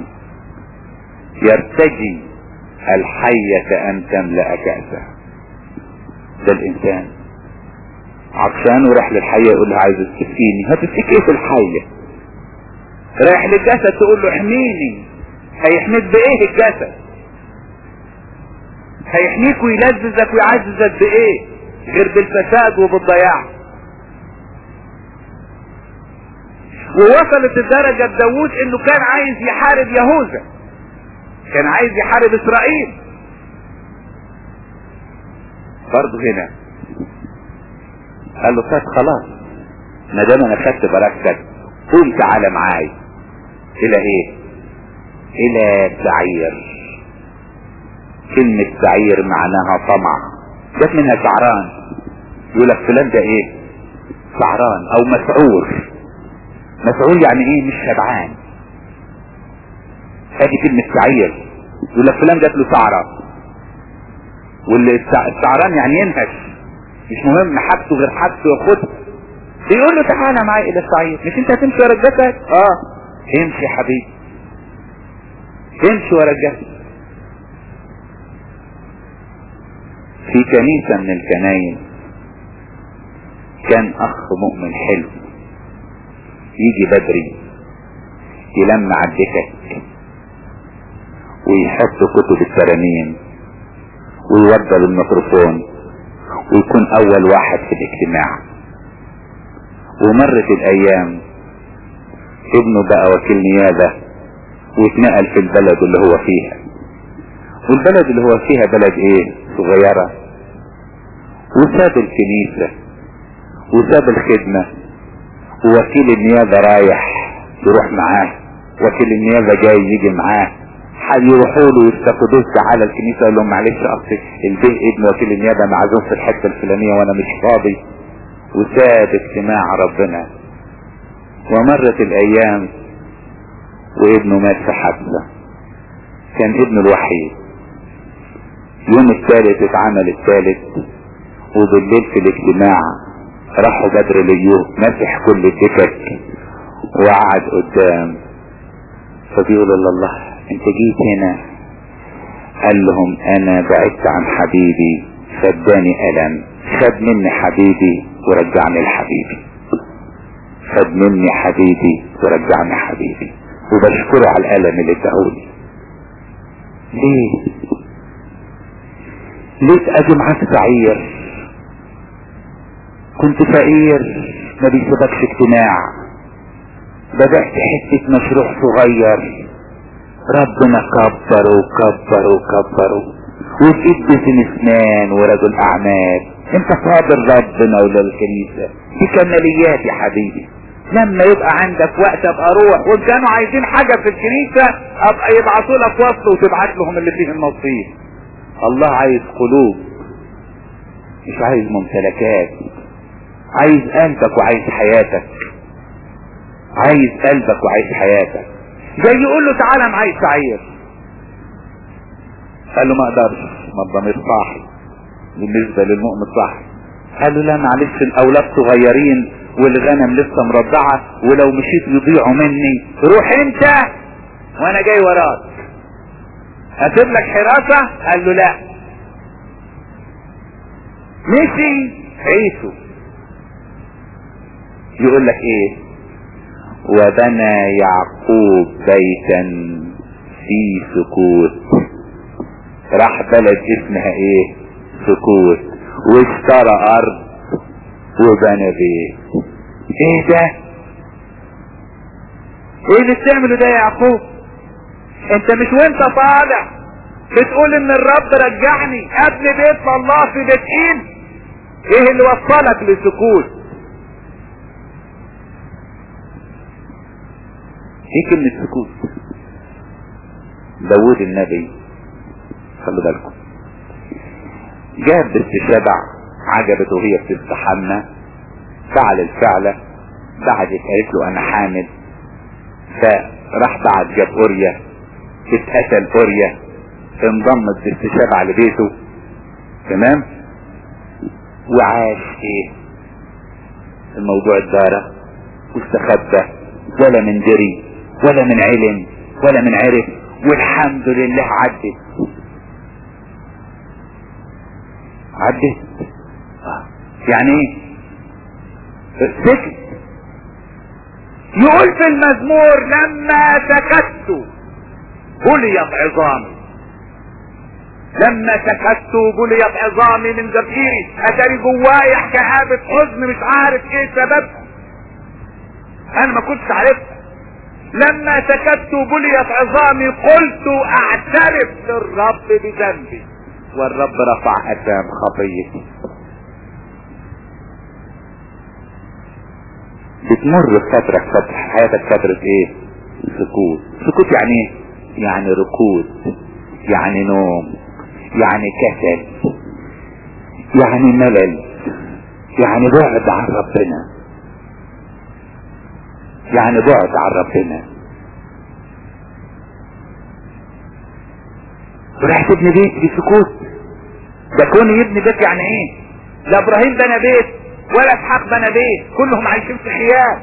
يرتجي الحية ان تملأ كأسه ده الانسان عطشان وراح للحية يقول لها عايز تسقيني هتسقيك ايه في الحية رايح للجسد تقول له احميني هيحميك بايه الجسد هيحميك ويلذذك ويعززك بايه غير بالفساد وبالضياع ووصلت الدرجة بداود انه كان عايز يحارب يهوذا كان عايز يحارب اسرائيل برضه هنا قال له طيب خلاص ما دام انا خدت بركتك قوم تعالى معايا الى ايه الى سعير كلمة سعير معناها طمع جت منها سعران يقول لك فلان ده ايه سعران او مسعور مسعور يعني ايه مش شبعان هذه كلمة سعير يقول لك فلان جات له سعرة والسعران يعني ينهش مش مهم حاجته غير حاجته ياخدها بيقول له تعالى معايا الى السعير مش انت هتمشي ورا الجسد اه امشي يا حبيبي امشي ورا الجسد في كنيسة من الكنايس كان اخ مؤمن حلو يجي بدري يلمع الدكك ويحط كتب الترانيم ويوضب الميكروفون ويكون اول واحد في الاجتماع ومرت الايام ابنه بقى وكيل نيابة واتنقل في البلد اللي هو فيها والبلد اللي هو فيها بلد ايه صغيرة وساب الكنيسة وساب الخدمة ووكيل النيابة رايح يروح معاه وكيل النيابة جاي يجي معاه يروحوا له يفتقدوه على الكنيسة يقول لهم معلش اصل البيت ابن وكيل النيابة معزوم في الحتة الفلانية وانا مش فاضي وساب اجتماع ربنا ومرت الايام وابنه مات في حادثة كان ابنه الوحيد يوم الثالث اتعمل الثالث وبالليل في الاجتماع راحوا بدر ليوه مسح كل الدكك وقعد قدام فبيقول الله انت جيت هنا قال لهم انا بعدت عن حبيبي فاداني الم خد مني حبيبي ورجعني لحبيبي خد مني حبيبي ورجعني حبيبي وبشكره على الالم اللي اداهولي ليه ليه اجي معاك سعير كنت فقير ما بيسيبكش اجتماع بدأت حتة مشروع صغير ربنا كبر وكبر وكبر وبقيت بزن اسنان ورجل اعمال انت صابر ربنا ولا الكنيسة دي كماليات يا حبيبي لما يبقى عندك وقت ابقى روح وان كانوا عايزين حاجة في الكنيسة ابقى يبعثوا لك وصل وتبعت لهم اللي فيه النصيب الله عايز قلوب مش عايز ممتلكات عايز قلبك وعايز حياتك عايز قلبك وعايز حياتك جاي يقول له تعالى معايا سعير قال له ما اقدرش ما الضمير صاحي بالنسبة للمؤمن صاحي قال له لا معلش الاولاد صغيرين والغنم لسه مرضعة ولو مشيت يضيعوا مني روح انت وانا جاي وراك هسيب لك حراسة قال له لا مشي عيسو يقول لك ايه وبنى يعقوب بيتا في سكوت راح بلد اسمها ايه سكوت واشترى ارض وبنى بيت ايه ده ايه اللي بتعمله ده يا يعقوب انت مش وانت طالع بتقول ان الرب رجعني ابني بيت الله في بيتين ايه اللي وصلك لسكوت ايه كلمة سكوت داود النبي خلوا بالكم جاب بنت شبع عجبته وهي بتستحمى فعل الفعلة بعدت قالت له انا حامل فراح بعد جاب اوريا اتقتل اوريا انضمت بنت شبع لبيته تمام وعاش ايه الموضوع اتدارى واستخبى ولا من دري ولا من علم ولا من عرف والحمد لله عدت عدت آه. يعني ايه سكت يقول في المزمور لما سكت بليت عظامي لما سكت بليت عظامي من زفيري اتاري جوايا كآبة حزن مش عارف ايه سببها انا ما كنتش عارفها لما سكت بليت عظامي قلت اعترف للرب بذنبي والرب رفع اثام خطيتي بتمر فترة فترة حياتك فترة ايه سكوت سكوت يعني ايه يعني ركود يعني نوم يعني كسل يعني ملل يعني بعد عن ربنا يعني بعد عن ربنا وراح تبني بيت بسكوت ده كون يبني بيت يعني ايه لا ابراهيم بنى بيت ولا اسحاق بنى بيت كلهم عايشين في خيال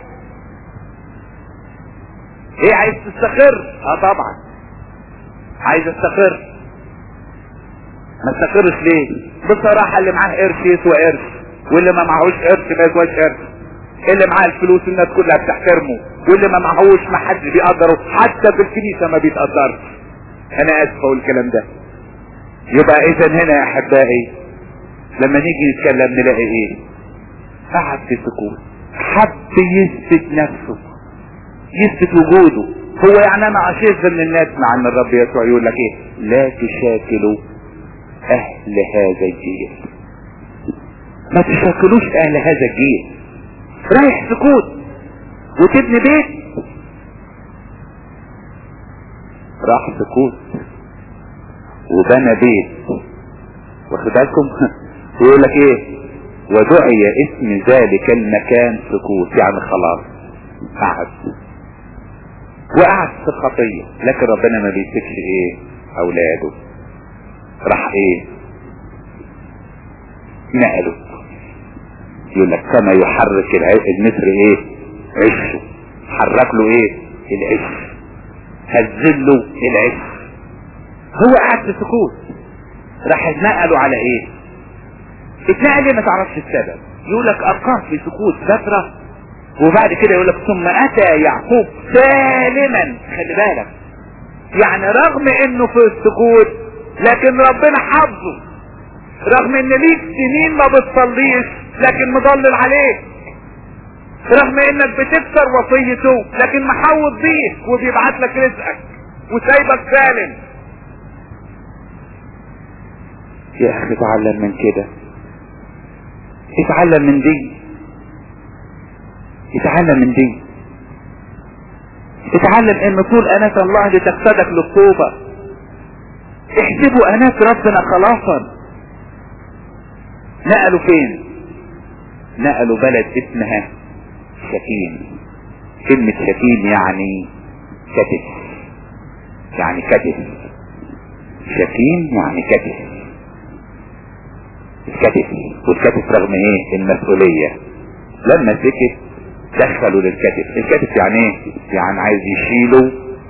ايه عايز تستقر اه طبعا عايز استقر ما استقرش ليه بصراحة اللي معاه قرش يسوى قرش واللي ما معهوش قرش ما يسواش قرش اللي معاه الفلوس الناس كلها بتحترمه واللي ما معهوش ما حد بيقدره حتى في الكنيسة ما بيتقدرش انا اسف اقول الكلام ده يبقى اذا هنا يا احبائي لما نيجي نتكلم نلاقي ايه قعد في سكوت حب يثبت نفسه يثبت وجوده هو يعني انا عشيت من الناس مع ان الرب يسوع يقول لك ايه لا تشاكلوا اهل هذا الجيل ما تشاكلوش اهل هذا الجيل رايح سكوت وتبني بيت راح سكوت وبنى بيت واخد بالكم يقول لك ايه ودعي اسم ذلك المكان سكوت يعني خلاص قعد وقعد في خطية لكن ربنا ما بيسيبش ايه اولاده راح ايه نقله يقول لك كما يحرك النسر ايه عشه حرك له ايه العش هزل له العش هو قاعد في سكوت راح نقله على ايه اتنقل ليه ما تعرفش السبب يقول لك ارقام في سكوت فترة وبعد كده يقول لك ثم اتى يعقوب سالما خلي بالك يعني رغم انه في السكوت لكن ربنا حافظه رغم ان ليك سنين ما بتصليش لكن مضلل عليك رغم انك بتكسر وصيته لكن محوط بيك وبيبعت لك رزقك وسايبك سالم يا اخي اتعلم من كده اتعلم من دي اتعلم من دي اتعلم ان طول انات الله لتقصدك للطوبة احسبوا انات ربنا خلاصا نقلوا فين نقلوا بلد اسمها شكيم كلمة شكيم يعني كتف يعني كتف شكيم يعني كتف الكتف والكتف رغم ايه المسؤولية لما سكت دخلوا للكتف الكتف يعني ايه يعني عايز يشيله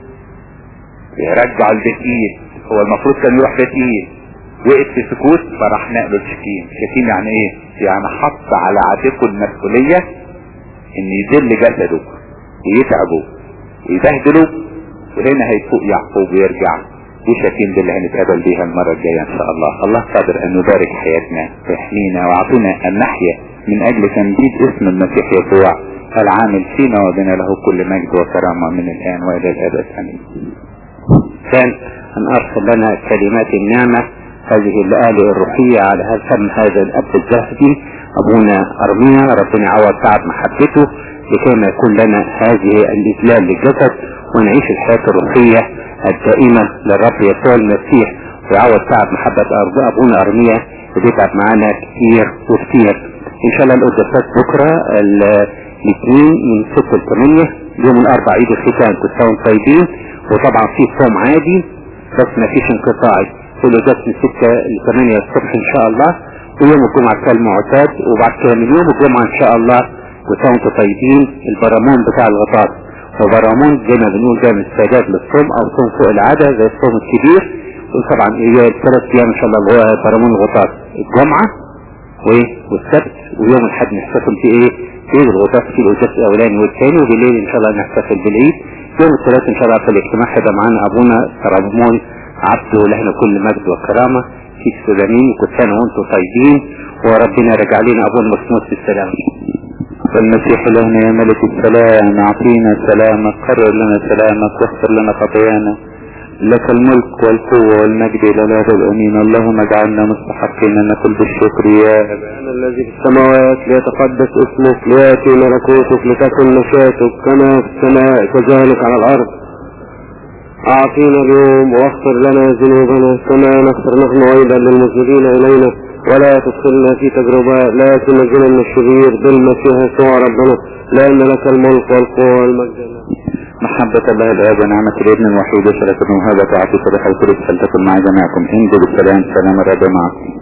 يرجع البيت ايد هو المفروض كان يروح بيت ايد وقف في سكوت فراح نقله لشكيم شكيم يعني ايه يعني حط على عاتقه المسؤولية ان يذل جسده ويتعبه ويبهدله وهنا هيفوق يعقوب ويرجع وشاكين دي اللي هنتقابل بيها المرة الجاية ان شاء الله الله قادر ان يبارك حياتنا ويحمينا ويعطينا ان نحيا من اجل تمجيد اسم المسيح يسوع العامل فينا وبنا له كل مجد وكرامة من الان والى الابد امين كان ان ارسل لنا كلمات النعمة هذه الآلة الروحية على هذا فم هذا الأب الذهبي أبونا أرميا ربنا يعوض تعب محبته لكي ما يكون لنا هذه الإذلال للجسد ونعيش الحياة الروحية الدائمة للرب يسوع المسيح ويعوض تعب محبة أرض أبونا أرميا اللي بيتعب معانا كتير وكتير إن شاء الله القداسات بكرة الاثنين من 6 ل 8 يوم الأربع عيد الختان كل طيبين وطبعا في صوم عادي بس ما فيش انقطاعي كل ده من 6 ل 8 الصبح ان شاء الله ويوم الجمعة كالمعتاد وبعد كده من يوم الجمعة ان شاء الله وانتم طيبين البرامون بتاع الغطاس وبرامون زي ما بنقول ده من استعداد للصوم او صوم فوق العادة زي الصوم الكبير وطبعا هي الثلاث ايام ان شاء الله اللي هو برامون الغطاس الجمعة وايه والسبت ويوم الاحد نحتفل في ايه في الغطاس في القداس الاولاني والثاني وبالليل ان شاء الله نحتفل بالعيد يوم الثلاث ان شاء الله في الاجتماع هيبقى معانا ابونا سرابمون عبده لهنا كل مجد وكرامة في السودانيين كل سنة وانتم طيبين وربنا رجع لنا ابونا مسموس بالسلام والمسيح لهنا يا ملك السلام اعطينا سلامك قرر لنا سلامك واغفر لنا خطايانا لك الملك والقوة والمجد الى الابد امين اللهم اجعلنا مستحقين ان نقول بالشكر يا أبانا الذي في السماوات ليتقدس اسمك ليأتي ملكوتك لتكن مشيئتك كما في السماء كذلك على الأرض أعطينا اليوم واغفر لنا ذنوبنا كما نغفر نحن أيضا للمذنبين إلينا ولا تدخلنا في تجربة لكن نجنا من الشرير بالمسيح يسوع ربنا لأن لك الملك والقوة والمجد محبة الله الآب ونعمة الابن الوحيد وشركة وهبة وعطية روح القدس فلتكن مع جميعكم انجو بالسلام سلام الرب معكم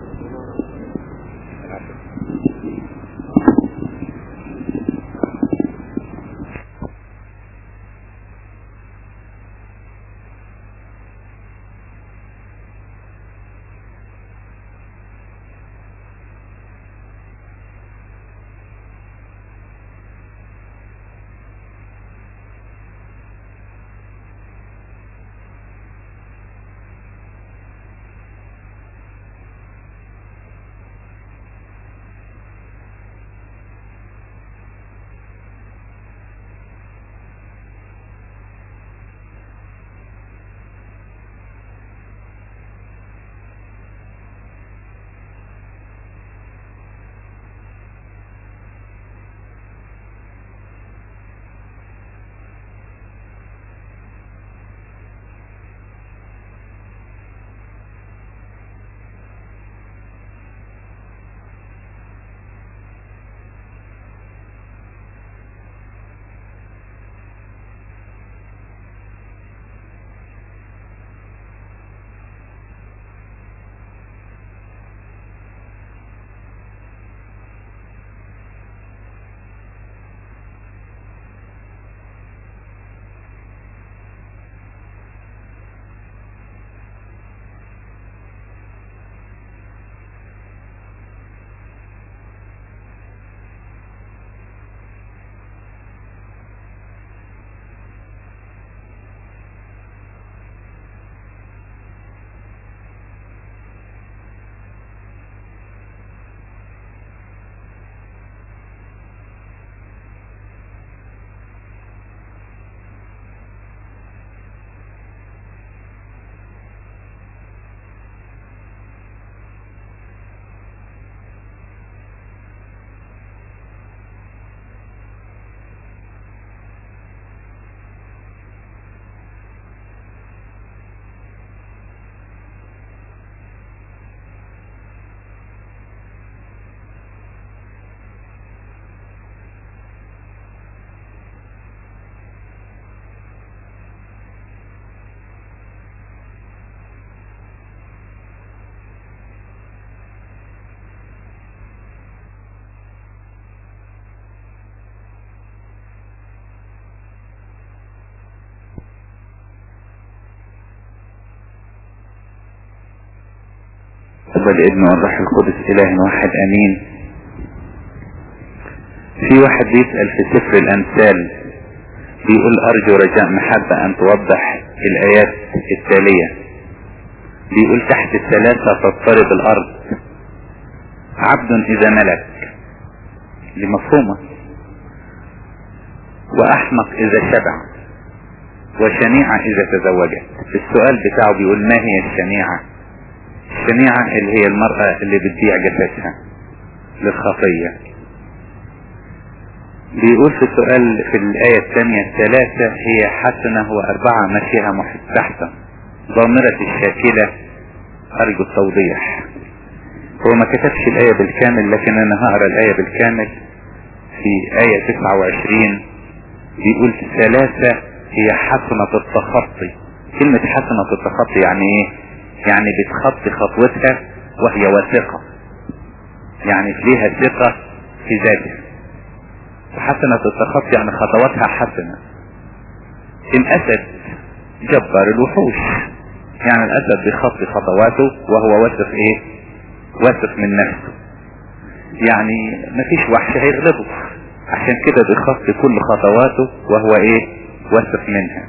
والابن والروح القدس اله واحد امين في واحد بيسأل في سفر الامثال بيقول ارجو رجاء محبة ان توضح الايات التالية بيقول تحت الثلاثة تضطرب الارض عبد اذا ملك دي مفهومة واحمق اذا شبع وشنيعة اذا تزوجت السؤال بتاعه بيقول ما هي الشنيعة الشنيعة اللي هي المرأة اللي بتبيع جسدها للخطية بيقول في السؤال في الآية الثانية ثلاثة هي حسنة وأربعة مشيها محتحتة ضامرة الشاكلة أرجو التوضيح هو ما كتبش الآية بالكامل لكن أنا هقرأ الآية بالكامل في آية 29 بيقول ثلاثة هي حسنة التخطي كلمة حسنة التخطي يعني ايه يعني بتخطي خطوتها وهي واثقة يعني ليها ثقة في ذاتها حسنة التخطي يعني خطواتها حسنة الاسد جبار الوحوش يعني الاسد بيخطي خطواته وهو واثق ايه واثق من نفسه يعني مفيش وحش هيغلبه عشان كده بيخطي كل خطواته وهو ايه واثق منها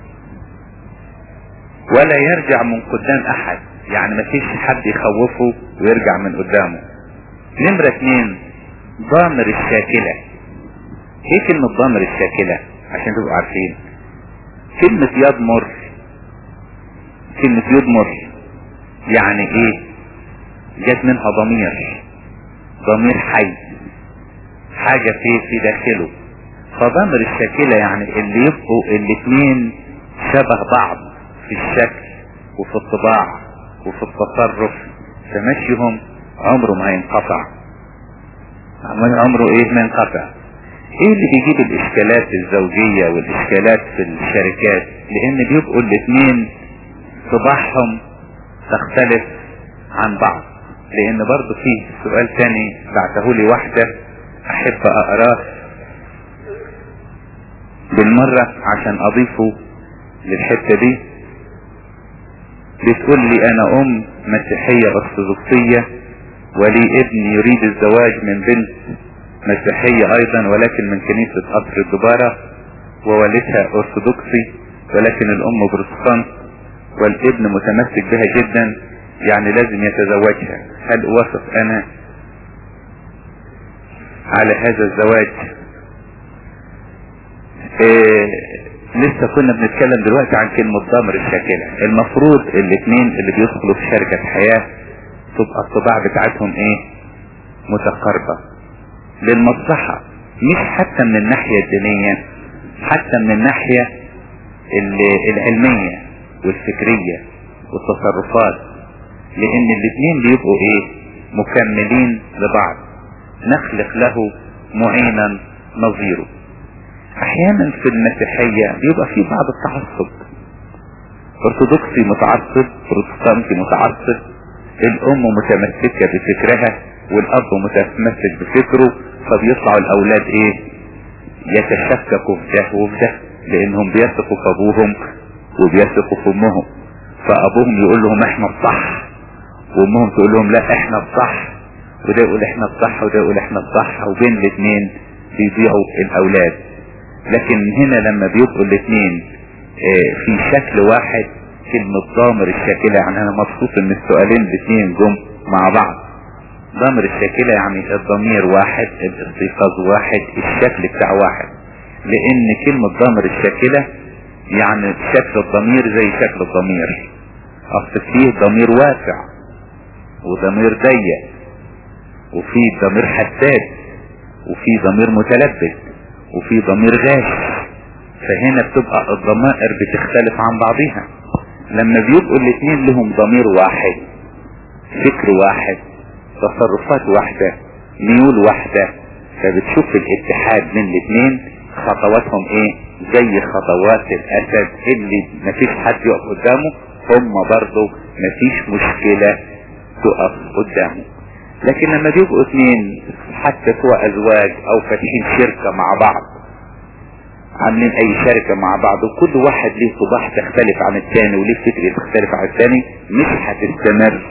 ولا يرجع من قدام احد يعني مفيش حد يخوفه ويرجع من قدامه نمرة اتنين ضامر الشاكلة ايه كلمة ضامر الشاكلة عشان تبقوا عارفين كلمة يضمر كلمة يضمر يعني ايه جت منها ضمير ضمير حي حاجة في في داخله فضمر الشاكلة يعني اللي يبقوا الاتنين شبه بعض في الشكل وفي الطباع وفي التصرف فمشيهم عمره ما ينقطع عمره ايه ما ينقطع ايه اللي بيجيب الاشكالات الزوجية والاشكالات في الشركات لان بيبقوا الاتنين طباعهم تختلف عن بعض لان برضو في سؤال تاني بعته لي واحدة احب اقراه بالمرة عشان اضيفه للحتة دي بتقول لي انا ام مسيحية ارثوذكسية ولي ابن يريد الزواج من بنت مسيحية ايضا ولكن من كنيسة قصر الدبارة ووالدها ارثوذكسي ولكن الام بروتستانت والابن متمسك بها جدا يعني لازم يتزوجها هل اوافق انا على هذا الزواج إيه لسه كنا بنتكلم دلوقتي عن كلمة ضمر الشاكلة المفروض الاثنين اللي بيدخلوا في شركة حياة تبقى الطباع بتاعتهم ايه متقاربة للمصلحة مش حتى من الناحية الدينية حتى من الناحية العلمية والفكرية والتصرفات لان الاثنين بيبقوا ايه مكملين لبعض نخلق له معينا نظيره احيانا في المسيحية بيبقى في بعض التعصب ارثوذكسي متعصب بروتستانتي متعصب الام متمسكة بفكرها والاب متمسك بفكره فبيطلعوا الاولاد ايه يتشككوا في ده وفي ده لانهم بيثقوا في ابوهم وبيثقوا في امهم فابوهم يقول لهم احنا الصح وامهم تقول لهم لا احنا الصح وده يقول احنا الصح وده يقول احنا الصح وبين الاثنين بيضيعوا الاولاد لكن هنا لما بيبقوا الاثنين اه في شكل واحد كلمة ضامر الشاكلة يعني انا مبسوط ان السؤالين الاثنين جم مع بعض ضامر الشاكلة يعني الضمير واحد الاستيقاظ واحد الشكل بتاع واحد لان كلمة ضامر الشاكلة يعني شكل الضمير زي شكل الضمير اصل فيه ضمير واسع وضمير ضيق وفي ضمير حساس وفي ضمير متلبس وفي ضمير غاش فهنا بتبقى الضمائر بتختلف عن بعضها لما بيبقوا الاثنين لهم ضمير واحد فكر واحد تصرفات واحدة ميول واحدة فبتشوف الاتحاد من الاثنين خطواتهم ايه زي خطوات الاسد اللي مفيش حد يقف قدامه هم برضه مفيش مشكلة تقف قدامه لكن لما بيبقوا اثنين حتى سواء ازواج او فاتحين شركة مع بعض عاملين اي شركة مع بعض وكل واحد ليه صباح تختلف عن الثاني وليه فكرة تختلف عن الثاني مش هتستمر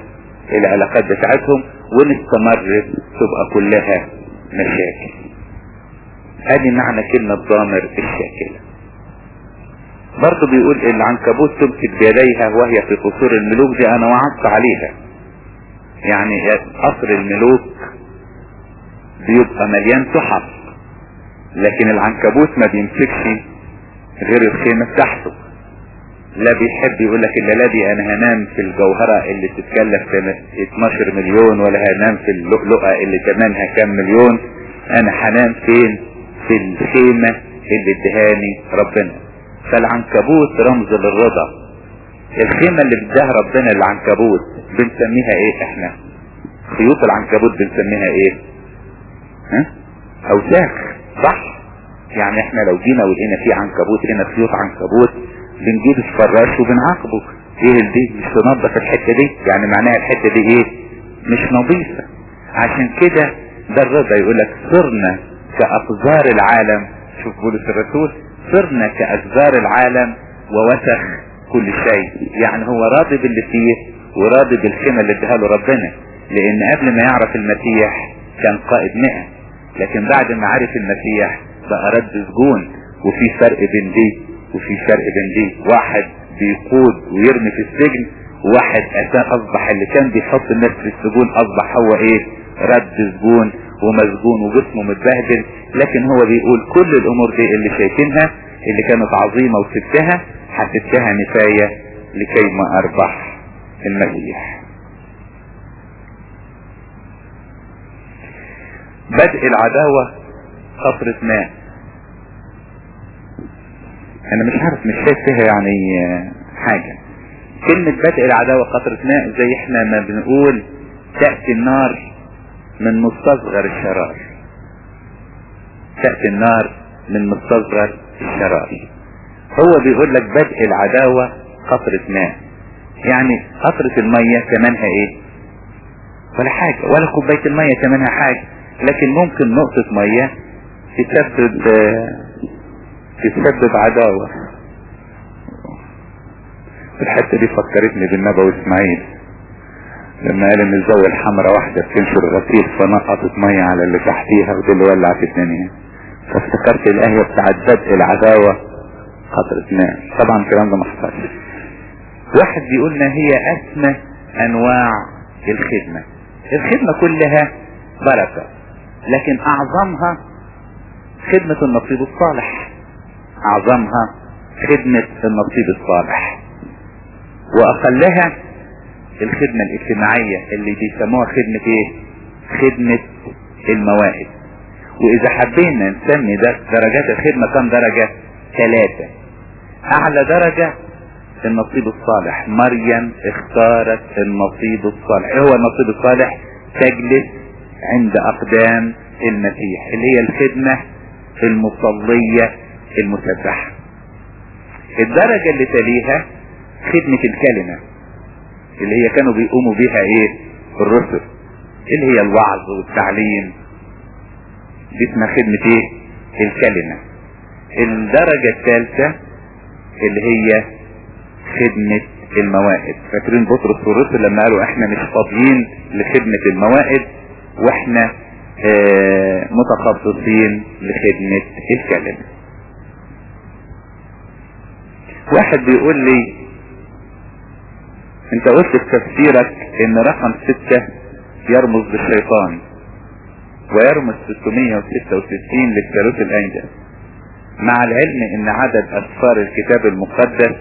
العلاقات بتاعتهم وان استمرت تبقى كلها مشاكل ادي معنى كلمة ضامر الشاكلة برضه بيقول العنكبوت تمسك بيديها وهي في قصور الملوك دي انا وعدت عليها يعني قصر الملوك بيبقى مليان تحف لكن العنكبوت ما بيمسكش غير الخيمة بتاعته لا بيحب يقول لك الا دي انا هنام في الجوهرة اللي تتكلف 12 مليون ولا هنام في اللؤلؤة اللي تمنها كام مليون انا هنام فين في الخيمة اللي ادهاني ربنا فالعنكبوت رمز للرضا الخيمة اللي بدها ربنا العنكبوت بنسميها ايه احنا خيوط العنكبوت بنسميها ايه ها اوساخ صح يعني احنا لو جينا ولقينا في عنكبوت هنا خيوط عنكبوت بنجيب الفراش وبنعاقبه ايه دي مش تنظف الحتة دي يعني معناها الحتة دي ايه مش نظيفة عشان كده ده الرضا يقول لك صرنا كأقذار العالم شوف بولس الرسول صرنا كأقذار العالم ووسخ كل شيء يعني هو راضي باللي فيه وراضي بالخيمة اللي اداها له ربنا لان قبل ما يعرف المسيح كان قائد مئة لكن بعد ما عرف المسيح بقى رد سجون وفي فرق بين دي وفي فرق بين دي واحد بيقود ويرمي في السجن وواحد اساسا اصبح اللي كان بيحط الناس في السجون اصبح هو ايه رد سجون ومسجون وجسمه متبهدل لكن هو بيقول كل الامور دي اللي شايفينها اللي كانت عظيمة وسبتها حسبتها نفاية لكي ما اربح المسيح بدء العداوة قطرة ماء انا مش عارف مش شايف فيها يعني حاجة كلمة بدء العداوة قطرة ماء زي احنا ما بنقول تأتي النار من مستصغر الشرار تأتي النار من مستصغر الشرار هو بيقول لك بدء العداوة قطرة ماء يعني قطرة المية ثمنها ايه ولا حاجة ولا كوباية المية ثمنها حاجة لكن ممكن نقطة مية تسبب تسبب عداوة الحتة دي فكرتني بالنبي اسماعيل لما قال ان الزاوية الحمراء واحدة بتنشر غسيل فنقطت مية على اللي تحتيها ودي اللي ولعت الدنيا فافتكرت الآية بتاعت بدء العداوة قطرة ماء طبعا الكلام ده ما حصلش واحد بيقول لنا هي أسمى أنواع الخدمة الخدمة كلها بركة لكن أعظمها خدمة النصيب الصالح أعظمها خدمة النصيب الصالح وأقلها الخدمة الاجتماعية اللي بيسموها خدمة ايه خدمة المواهب واذا حبينا نسمي ده درجات الخدمة كم درجة ثلاثة اعلى درجة النصيب الصالح مريم اختارت النصيب الصالح ايه هو النصيب الصالح تجلس عند اقدام المسيح اللي هي الخدمة المصلية المسبحة الدرجة اللي تليها خدمة الكلمة اللي هي كانوا بيقوموا بيها ايه الرسل اللي هي الوعظ والتعليم دي اسمها خدمة ايه الكلمة الدرجة الثالثة اللي هي خدمة الموائد فاكرين بطرس والرسل لما قالوا احنا مش فاضيين لخدمة الموائد واحنا اه متخصصين لخدمة الكلمة واحد بيقول لي انت قلت في تفسيرك ان رقم ستة يرمز للشيطان ويرمز 666 للثالوث الانجل مع العلم ان عدد اسفار الكتاب المقدس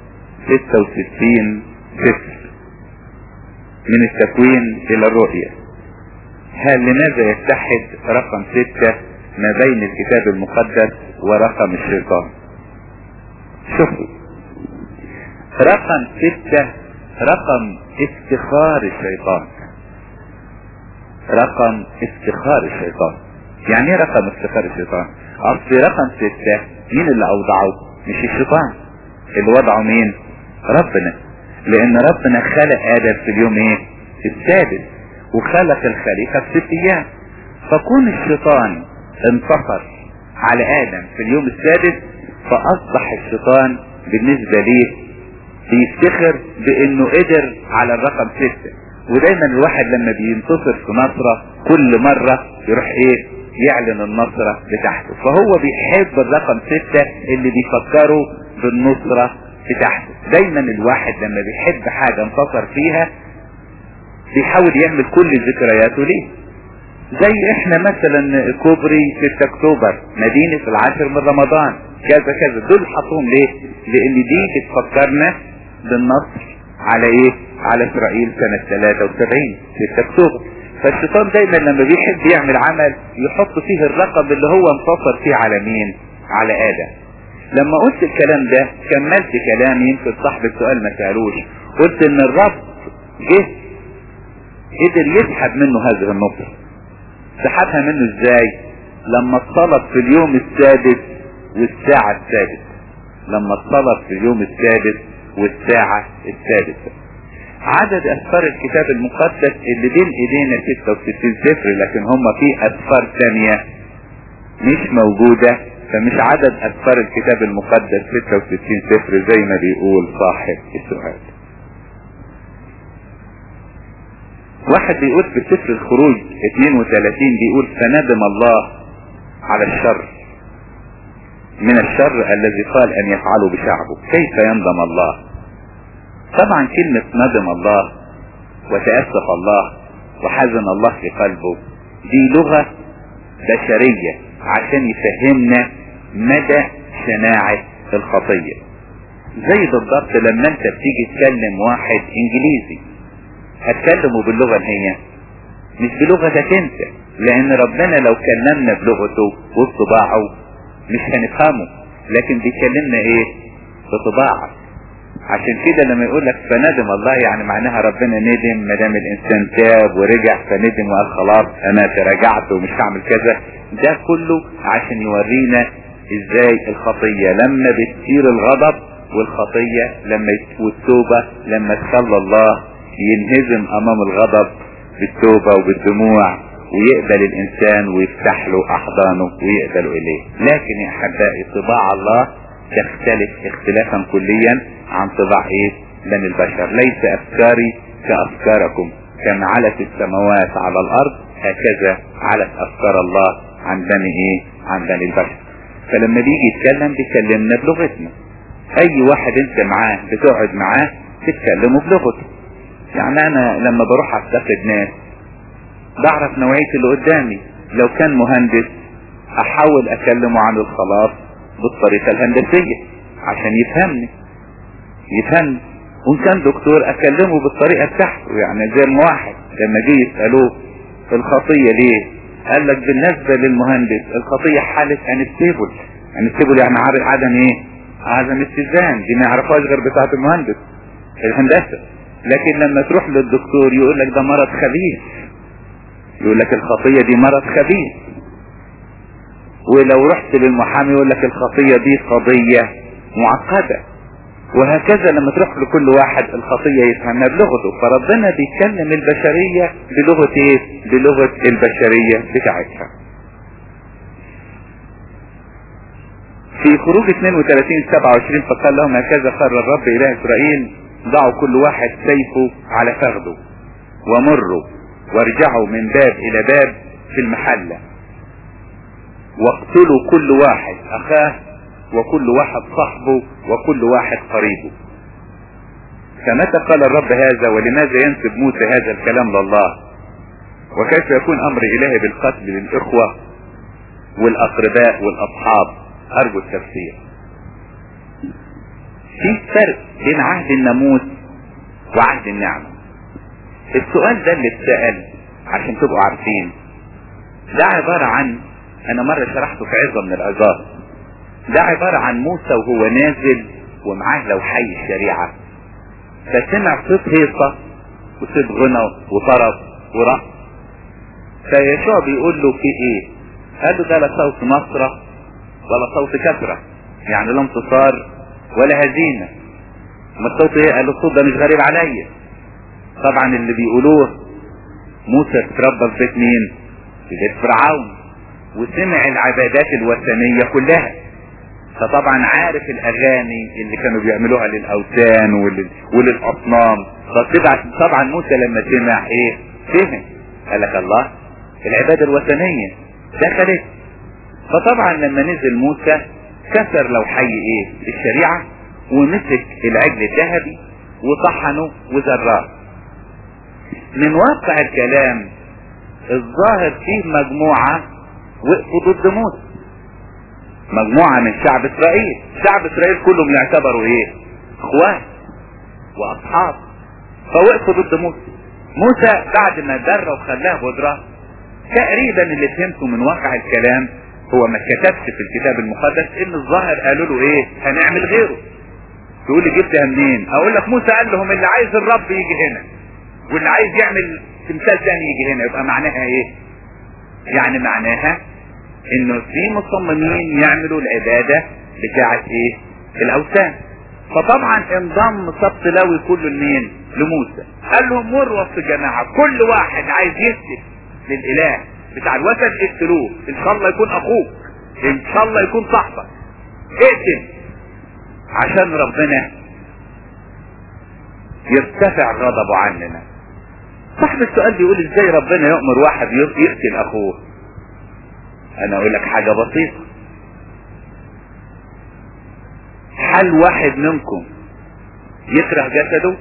66 سفر من التكوين الى الرؤية هل لماذا يتحد رقم ستة ما بين الكتاب المقدس ورقم الشيطان شوفوا رقم ستة رقم افتخار الشيطان رقم افتخار الشيطان يعني ايه رقم افتخار الشيطان اصل رقم ستة مين اللي اوضعه مش الشيطان اللي وضعه مين ربنا لان ربنا خلق ادم في اليوم ايه السادس وخلق الخليقة في ست ايام فكون الشيطان انتصر على ادم في اليوم السادس فاصبح الشيطان بالنسبة ليه بيفتخر بانه قدر على الرقم ستة ودايما الواحد لما بينتصر في نصرة كل مرة يروح ايه يعلن النصرة بتاعته فهو بيحب الرقم ستة اللي بيفكره بالنصرة بتاعته دايما الواحد لما بيحب حاجة انتصر فيها بيحاول يعمل كل ذكرياته ليه زي احنا مثلا كوبري 6 اكتوبر مدينة العاشر من رمضان كذا كذا دول حطوهم ليه لان دي بتفكرنا بالنصر على ايه على اسرائيل سنة 73 6 اكتوبر فالشيطان دايما لما بيحب يعمل عمل يحط فيه الرقم اللي هو انتصر فيه على مين على ادم لما قلت الكلام ده كملت كلامي يمكن صاحب السؤال ما سألوش قلت ان الرب جه قدر يسحب منه هذه النصر سحبها منه ازاي لما اتصلب في اليوم السادس والساعة السادسة لما اتصلب في اليوم السادس والساعة السادسة عدد اسفار الكتاب المقدس اللي بين ايدينا 66 سفر لكن هم في اسفار ثانية مش موجودة فمش عدد اسفار الكتاب المقدس 66 سفر زي ما بيقول صاحب السؤال واحد بيقول في سفر الخروج 32 بيقول فندم الله على الشر من الشر الذي قال ان يفعله بشعبه كيف يندم الله طبعا كلمة ندم الله وتأسف الله وحزن الله في قلبه دي لغة بشرية عشان يفهمنا مدى شناعة الخطية زي بالضبط لما انت بتيجي تكلم واحد انجليزي هتكلمه باللغة هي مش بلغتك انت لان ربنا لو كلمنا بلغته وبطباعه مش هنفهمه لكن بيكلمنا ايه بطباعك عشان كده لما يقول لك فندم الله يعني معناها ربنا ندم ما دام الانسان تاب ورجع فندم وقال خلاص انا تراجعت ومش هعمل كذا ده كله عشان يورينا ازاي الخطية لما بتصير الغضب والخطية لما والتوبة لما تخلى الله ينهزم امام الغضب بالتوبة وبالدموع ويقبل الانسان ويفتح له احضانه ويقبل اليه لكن يا احبائي طباع الله تختلف اختلافا كليا عن طباع ايه بني البشر ليس افكاري كافكاركم كما علت السماوات على الارض هكذا علت افكار الله عن بني ايه عن بني البشر فلما بيجي يتكلم بيكلمنا بلغتنا اي واحد انت معاه بتقعد معاه تتكلمه بلغته يعني انا لما بروح افتقد ناس بعرف نوعية اللي قدامي لو كان مهندس احاول اكلمه عن الخلاص بالطريقة الهندسية عشان يفهمني يفهمني وان كان دكتور اكلمه بالطريقة بتاعته يعني زي واحد لما جه يسألوه الخطية ليه قال لك بالنسبة للمهندس الخطية حالة انستيبل انستيبل يعني عدم ايه عدم اتزان دي ما يعرفهاش غير بتاعة المهندس الهندسة لكن لما تروح للدكتور يقول لك ده مرض خبيث يقول لك الخطية دي مرض خبيث ولو رحت للمحامي يقول لك الخطية دي قضية معقدة وهكذا لما تروح لكل واحد الخطية يفهمها بلغته فربنا بيتكلم البشرية بلغة ايه بلغة البشرية بتاعتها في خروج 32 27 فقال لهم هكذا قال الرب اله اسرائيل ضعوا كل واحد سيفه على فخذه ومروا وارجعوا من باب الى باب في المحلة واقتلوا كل واحد اخاه وكل واحد صاحبه وكل واحد قريبه فمتى قال الرب هذا ولماذا ينسب موسى هذا الكلام لله وكيف يكون امر الهي بالقتل للاخوة والاقرباء والاصحاب ارجو التفسير في فرق بين عهد الناموس وعهد النعمة السؤال ده اللي اتسأل عشان تبقوا عارفين ده عبارة عن انا مرة شرحته في عظة من العظات ده عبارة عن موسى وهو نازل ومعاه لوحي الشريعة فسمع صوت هيصة وصوت غنى وطرب ورقص فيشوع بيقول له في ايه قال له ده لا صوت نصرة ولا صوت كثرة يعني لا انتصار ولا هزيمة ما الصوت ايه قال له الصوت ده مش غريب عليا طبعا اللي بيقولوه موسى اتربى في بيت مين في بيت فرعون وسمع العبادات الوثنية كلها فطبعا عارف الاغاني اللي كانوا بيعملوها للاوثان ولل... وللاصنام فطبعا طبعا موسى لما سمع ايه فهم قال لك الله العبادة الوثنية دخلت فطبعا لما نزل موسى كسر لو حي ايه الشريعة ومسك العجل الذهبي وطحنه وزراه من واقع الكلام الظاهر فيه مجموعة وقفوا ضد موسى مجموعة من شعب اسرائيل شعب اسرائيل كلهم يعتبروا ايه اخوات واصحاب فوقفوا ضد موسى موسى بعد ما در وخلاه بودرة تقريبا اللي فهمته من واقع الكلام هو ما كتبش في الكتاب المقدس ان الظاهر قالوا له ايه هنعمل غيره تقول لي جبتها منين اقول لك موسى قال لهم اللي عايز الرب يجي هنا واللي عايز يعمل تمثال تاني يجي هنا يبقى معناها ايه يعني معناها انه في مصممين يعملوا العبادة بتاعة ايه الاوثان فطبعا انضم سبط لاوي كله لمين لموسى قال لهم مروا في جماعة كل واحد عايز يكتب للاله بتاع الوثن اقتلوه ان شاء الله يكون اخوك ان شاء الله يكون صاحبك اقتل عشان ربنا يرتفع غضبه عننا صاحب السؤال بيقول ازاي ربنا يؤمر واحد يقتل اخوه انا اقول لك حاجة بسيطة هل واحد منكم يكره جسده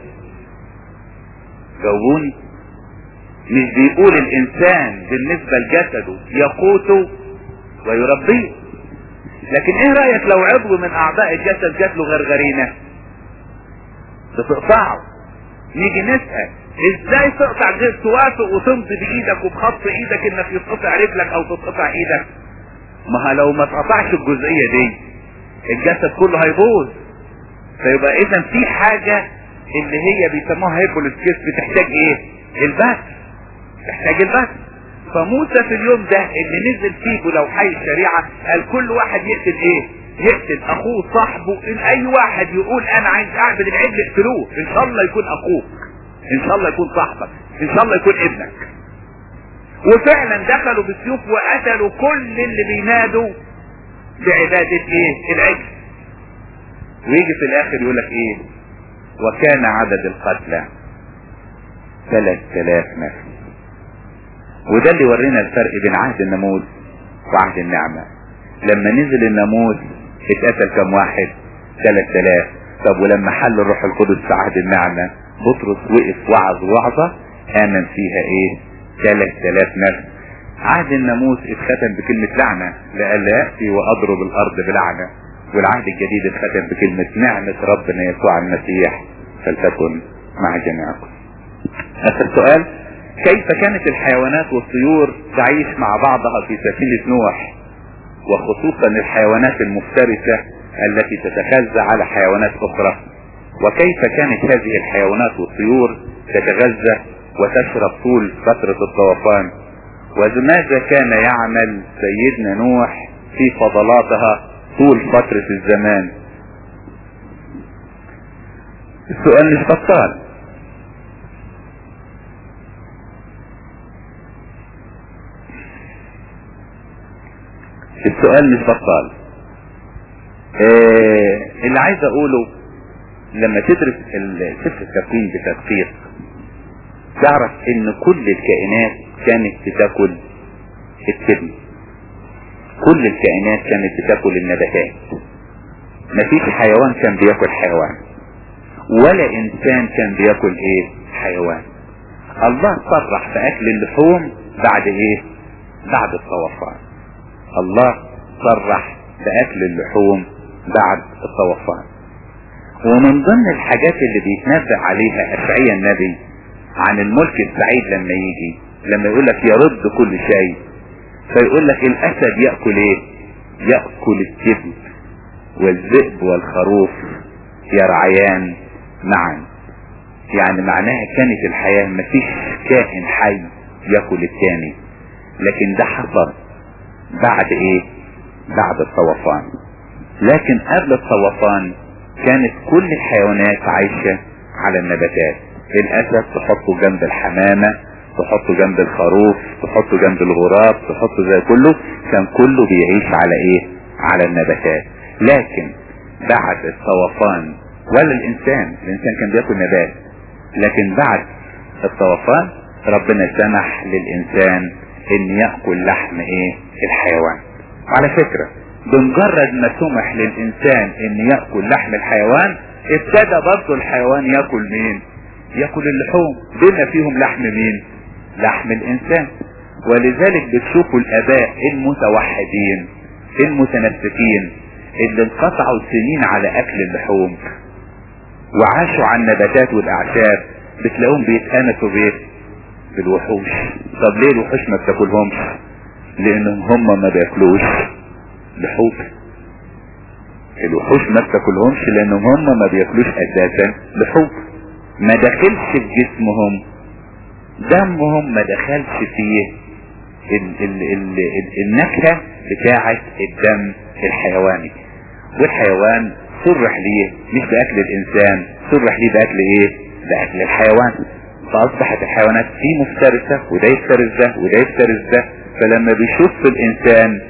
جاوبوني مش بيقول الانسان بالنسبة لجسده يقوته ويربيه لكن ايه رأيك لو عضو من اعضاء الجسد جات له غرغرينة بتقطعه نيجي نسأل ازاي تقطع غير توافق وتمضي بايدك وبخط ايدك انك يتقطع رجلك او تتقطع ايدك ما لو ما تقطعش الجزئية دي الجسد كله هيبوظ فيبقى اذا في حاجة اللي هي بيسموها هيبوليسكيس بتحتاج ايه البث تحتاج البث فموسى في اليوم ده اللي نزل فيه لو حي الشريعة قال كل واحد يقتل ايه يقتل اخوه صاحبه ان اي واحد يقول انا عايز اعبد العجل اقتلوه ان شاء الله يكون اخوك ان شاء الله يكون صاحبك ان شاء الله يكون ابنك وفعلا دخلوا بالسيوف وقتلوا كل اللي بينادوا بعبادة ايه العجل ويجي في الاخر يقول لك ايه وكان عدد القتلى ثلاث الاف نفس وده اللي ورينا الفرق بين عهد الناموس وعهد النعمة لما نزل الناموس اتقتل كم واحد ثلاث الاف طب ولما حل الروح القدس في عهد النعمة بطرس وقف وعظ وعظة امن فيها ايه ثلاث الاف نفس عهد الناموس اتختم بكلمة لعنة لألا يأتي وأضرب الأرض بلعنة والعهد الجديد اتختم بكلمة نعمة ربنا يسوع المسيح فلتكن مع جميعكم آخر سؤال كيف كانت الحيوانات والطيور تعيش مع بعضها في سفينة نوح وخصوصا الحيوانات المفترسة التي تتغذى على حيوانات أخرى وكيف كانت هذه الحيوانات والطيور تتغذى وتشرب طول فترة الطوفان وماذا كان يعمل سيدنا نوح في فضلاتها طول فترة الزمان السؤال مش بطال السؤال مش بطال آه اللي عايز اقوله لما تدرس سفر التكوين بتدقيق تعرف ان كل الكائنات كانت بتاكل التبن كل الكائنات كانت بتاكل النباتات مفيش حيوان كان بياكل حيوان ولا انسان كان بياكل ايه حيوان الله صرح في اكل اللحوم بعد ايه بعد الطوفان الله صرح بأكل اللحوم بعد الطوفان ومن ضمن الحاجات اللي بيتنبأ عليها أشعيا النبي عن الملك السعيد لما يجي لما يقول لك يرد كل شيء فيقول لك الأسد يأكل إيه؟ يأكل الكبد والذئب والخروف يرعيان معا يعني معناها كانت الحياة مفيش كائن حي يأكل الثاني لكن ده حصل بعد ايه بعد الطوفان لكن قبل الطوفان كانت كل الحيوانات عايشة على النباتات الاسد تحطه جنب الحمامة تحطه جنب الخروف تحطه جنب الغراب تحطه زي كله كان كله بيعيش على ايه على النباتات لكن بعد الطوفان ولا الانسان الانسان كان بياكل نبات لكن بعد الطوفان ربنا سمح للانسان ان يأكل لحم ايه الحيوان وعلى فكرة بمجرد ما سمح للانسان ان يأكل لحم الحيوان ابتدى برضه الحيوان يأكل مين يأكل اللحوم بما فيهم لحم مين لحم الانسان ولذلك بتشوفوا الاباء المتوحدين المتنفسين اللي انقطعوا سنين على اكل اللحوم وعاشوا على النباتات والاعشاب بتلاقوهم بيتأنسوا بايه بالوحوش طب ليه الوحوش ما بتاكلهمش لانهم هم ما بياكلوش لحوم الوحوش ما بتاكلهمش لانهم هم ما بياكلوش اساسا لحوم ما دخلش في جسمهم دمهم ما دخلش فيه ال ال ال ال النكهة بتاعة الدم الحيواني والحيوان صرح ليه مش بأكل الإنسان صرح ليه بأكل إيه بأكل الحيوان فأصبحت الحيوانات دي مفترسة وده يفترس ده وده يفترس ده فلما بيشوف في الإنسان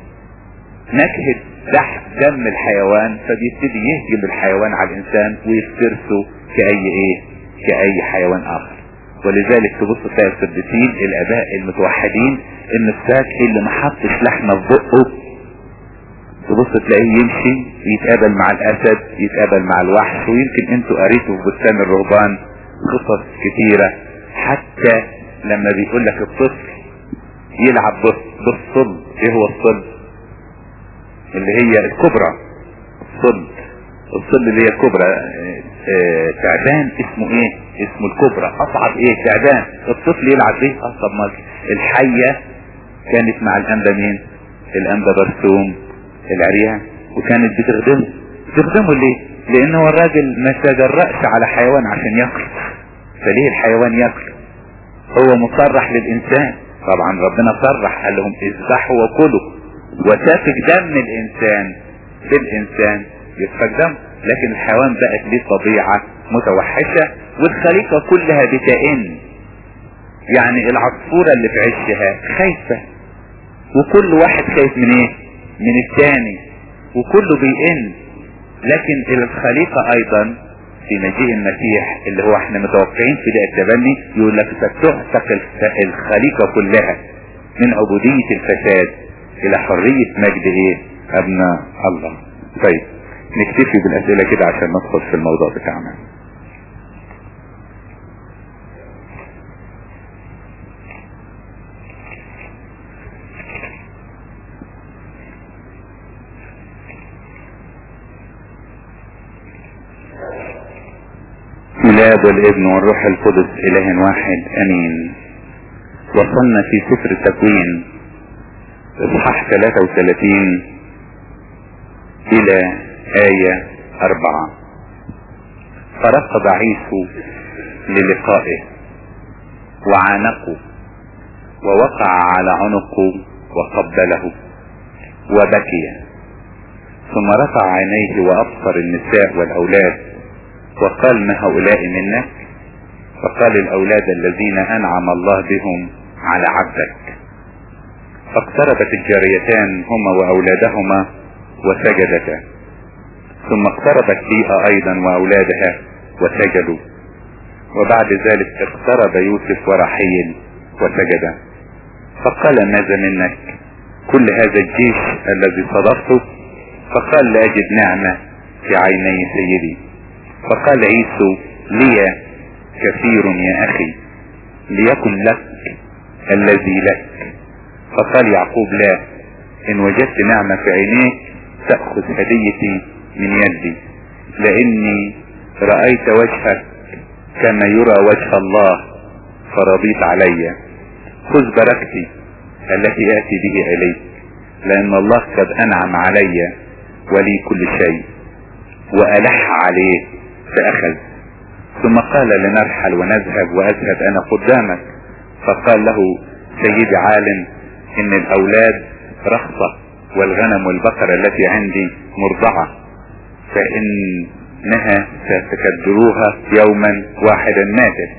نكهة لحم دم الحيوان فبيبتدي يهجم الحيوان على الإنسان ويفترسه كأي إيه كأي حيوان آخر ولذلك تبص تلاقي القديسين الاباء المتوحدين النساك اللي ما حطش لحمه في بقه تبص تلاقيه يمشي يتقابل مع الاسد يتقابل مع الوحش ويمكن انتوا قريتوا في بستان الرهبان قصص كتيره حتى لما بيقول لك الطفل يلعب بالصلب ايه هو الصلب اللي هي الكبرى الصلب الصلب اللي هي الكبرى اه تعبان اسمه ايه اسمه الكبرى اصعب ايه تعبان الطفل يلعب بيه اصعب مالك الحية كانت مع الانبا مين الانبا برسوم العريان وكانت بتخدمه بتخدمه ليه لان هو الراجل ما تجرأش على حيوان عشان ياكل فليه الحيوان ياكل هو مصرح للانسان طبعا ربنا صرح قال لهم اذبحوا وكلوا وسافك دم الانسان بالانسان يسفك دم لكن الحيوان بقت ليه طبيعة متوحشة والخليقة كلها بتئن يعني العصفورة اللي في عشها خايفة وكل واحد خايف من ايه من الثاني وكله بيئن لكن الخليقة ايضا في مجيء المسيح اللي هو احنا متوقعين في دقة التبني يقول لك ستعتق الخليقة كلها من عبودية الفساد الى حرية مجد ايه ابناء الله طيب نكتفي بالاسئلة كده عشان ندخل في الموضوع بتاعنا الاب والابن والروح القدس اله واحد امين وصلنا في سفر التكوين اصحاح 33 الى آية أربعة فرفض عيسو للقائه وعانقه ووقع على عنقه وقبله وبكي ثم رفع عينيه وأبصر النساء والأولاد وقال ما هؤلاء منك فقال الأولاد الذين أنعم الله بهم على عبدك فاقتربت الجاريتان هما وأولادهما وسجدتا ثم اقتربت ليئة ايضا واولادها وسجدوا وبعد ذلك اقترب يوسف ورحيل وسجد فقال ماذا منك كل هذا الجيش الذي صدفته فقال لاجد نعمة في عيني سيدي فقال عيسو لي كثير يا اخي ليكن لك الذي لك فقال يعقوب لا ان وجدت نعمة في عينيك تأخذ هديتي من يدي لاني رأيت وجهك كما يرى وجه الله فرضيت علي خذ بركتي التي اتي به اليك لان الله قد انعم علي ولي كل شيء والح عليه فاخذ ثم قال لنرحل ونذهب واذهب انا قدامك فقال له سيدي عالم ان الاولاد رخصة والغنم والبقرة التي عندي مرضعة فإنها ستكدروها يوما واحدا ماتت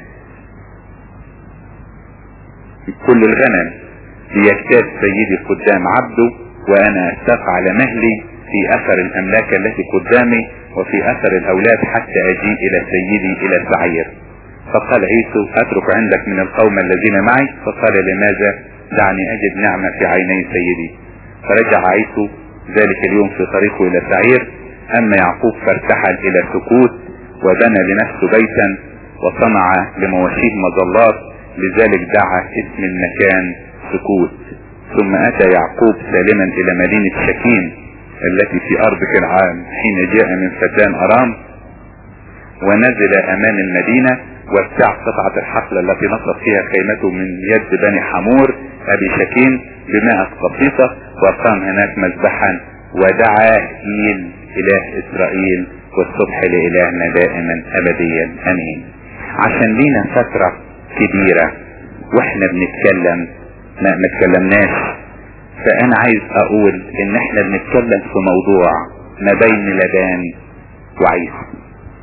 كل الغنم ليجتاز سيدي قدام عبده وأنا أستاق على مهلي في اثر الاملاك التي قدامي وفي اثر الاولاد حتى اجيء الى سيدي الى سعير فقال عيسو اترك عندك من القوم الذين معي فقال لماذا دعني اجد نعمة في عيني سيدي فرجع عيسو ذلك اليوم في طريقه الى سعير اما يعقوب فارتحل الى سكوت وبنى لنفسه بيتا وصنع لمواشيه مظلات لذلك دعا اسم المكان سكوت ثم اتى يعقوب سالما الى مدينة شكيم التي في ارض كنعان حين جاء من فدان ارام ونزل امام المدينة وابتاع قطعة الحقل التي نصب فيها خيمته من يد بني حمور ابي شكيم بمائة قصيصة وقام هناك مذبحا ودعا إيل اله اسرائيل والصبح لالهنا دائما ابديا امين عشان لينا فترة كبيرة واحنا بنتكلم ما متكلمناش فانا عايز اقول ان احنا بنتكلم في موضوع ما بين لبان وعيسو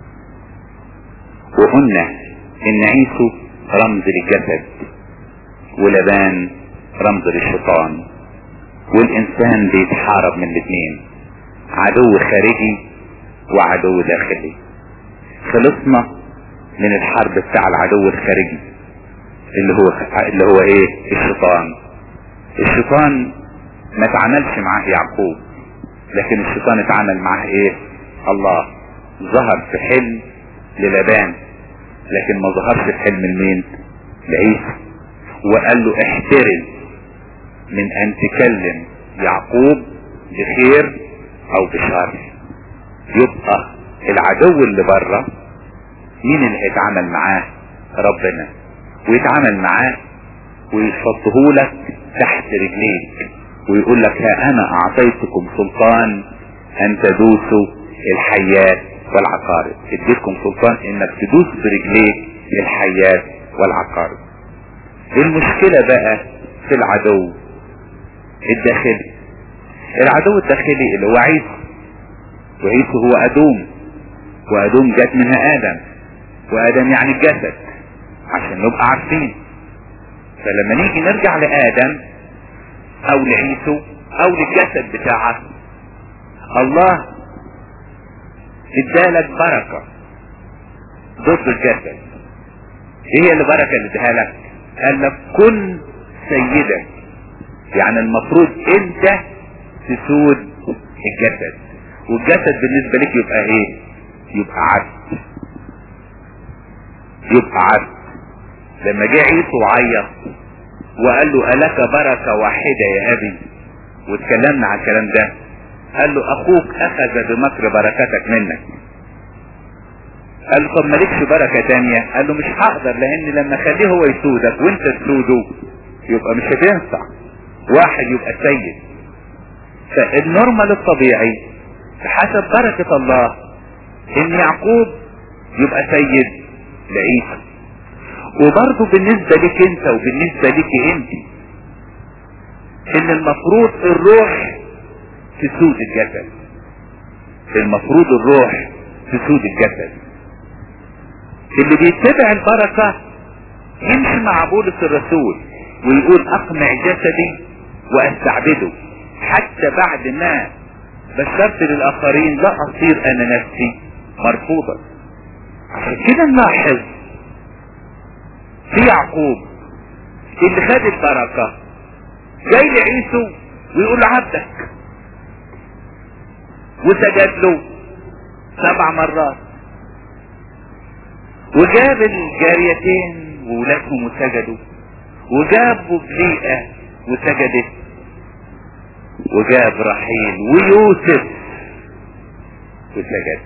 وقلنا ان عيسو رمز للجسد ولبان رمز للشيطان والانسان بيتحارب من الاثنين عدو خارجي وعدو داخلي خلصنا من الحرب بتاع العدو الخارجي اللي هو اللي هو ايه الشيطان الشيطان ما تعاملش معاه يعقوب لكن الشيطان اتعامل معاه ايه الله ظهر في حلم للبان لكن ما ظهرش في حلم لمين لعيسى وقال له احترز من ان تكلم يعقوب بخير او بشر يبقى العدو اللي بره مين اللي هيتعامل معاه ربنا ويتعامل معاه ويحطه لك تحت رجليك ويقول لك ها انا اعطيتكم سلطان ان تدوسوا الحيات والعقارب اديتكم سلطان انك تدوس برجليك الحيات والعقارب المشكلة بقى في العدو الداخلي العدو الداخلي اللي هو عيسى وعيسى هو ادوم وادوم جت منها ادم وادم يعني الجسد عشان نبقى عارفين فلما نيجي نرجع لادم او لعيسو او للجسد بتاعه الله ادالك بركة ضد الجسد ايه هي البركة اللي اداها لك قال لك كن سيدا يعني المفروض انت تسود الجسد والجسد بالنسبة لك يبقى ايه يبقى عبد يبقى عبد لما جه عيسو وعيط وقال له ألك بركة واحدة يا أبي واتكلمنا على الكلام ده قال له أخوك أخذ بمكر بركتك منك قال له طب مالكش بركة تانية قال له مش هقدر لأن لما خليه هو يسودك وانت تسوده يبقى مش هتنفع واحد يبقى سيد فالنورمال الطبيعي بحسب بركة الله ان يعقوب يبقى سيد لعيسى وبرضه بالنسبة لك انت وبالنسبة لك انت ان المفروض الروح تسود الجسد المفروض الروح تسود الجسد اللي بيتبع البركة يمشي مع بولس الرسول ويقول اقنع جسدي واستعبده حتى بعد ما بشرت للاخرين لا اصير انا نفسي مرفوضا عشان كده نلاحظ في يعقوب اللي خد البركة جاي لعيسو ويقول له عبدك وسجد له سبع مرات وجاب الجاريتين وولادهم وسجدوا وجابوا بليئة وسجدت وجاب رحيل ويوسف وسجد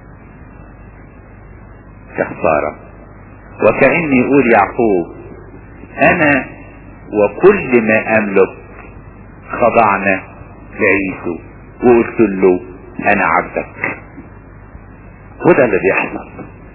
كخسارة وكأني يقول يعقوب انا وكل ما املك خضعنا لعيسو وقلت له انا عبدك وده اللي بيحصل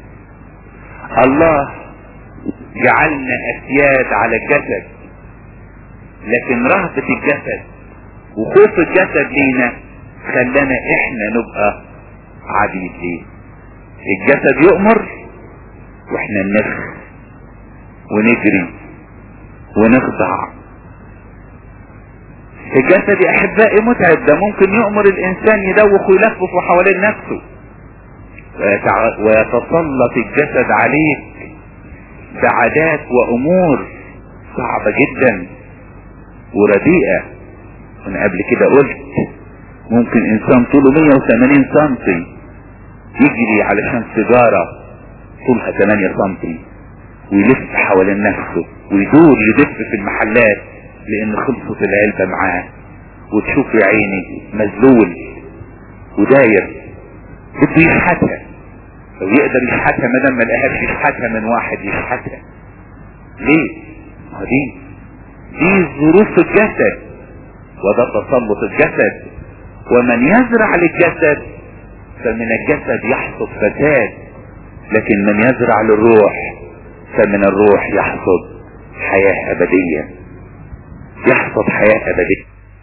الله جعلنا اسياد على الجسد لكن رهبة الجسد وخوف الجسد لينا خلانا احنا نبقى عبيد ليه الجسد يؤمر واحنا ننخ ونجري ونخضع الجسد يا احبائي متعب ده ممكن يؤمر الانسان يدوخ ويلفف حوالين نفسه ويتع... ويتسلط الجسد عليك بعادات وامور صعبة جدا ورديئة انا قبل كده قلت ممكن انسان طوله 180 سنتي يجري علشان سيجارة طولها 8 سنتي ويلف حوالين نفسه ويدور يدف في المحلات لان خلصت العلبة معاه وتشوف يا عيني مذلول وداير بده يشحتها لو يقدر يشحتها ما دام ما لقاهاش يشحتها من واحد يشحتها ليه؟ ما دي دي ظروف الجسد وده تسلط الجسد ومن يزرع للجسد فمن الجسد يحصد فساد لكن من يزرع للروح فمن الروح يحصد حياة أبدية يحصد حياة أبدية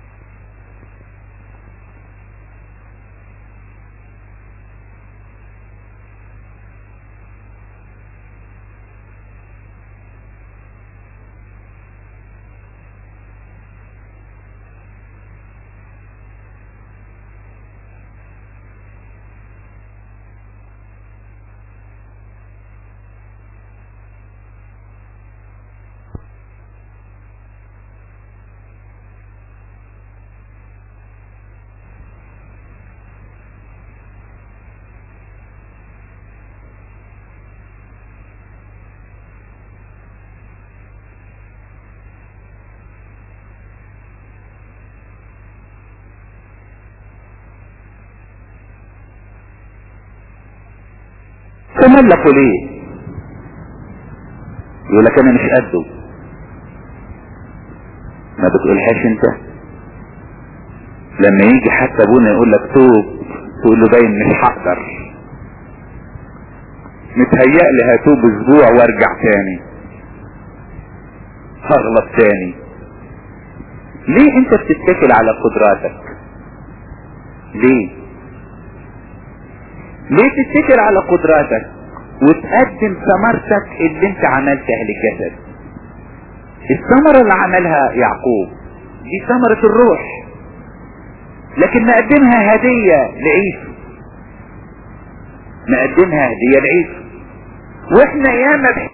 تملكوا ليه يقول لك انا مش قده ما بتقولهاش انت لما يجي حتى ابونا يقول لك توب تقول له باين مش هقدر متهيأ لي هتوب اسبوع وارجع تاني هغلط تاني ليه انت بتتكل على قدراتك ليه ليه تتكل على قدراتك وتقدم ثمرتك اللي انت عملتها للجسد الثمرة اللي عملها يعقوب دي ثمرة الروح لكن نقدمها هدية لعيسى نقدمها هدية لعيسى واحنا ياما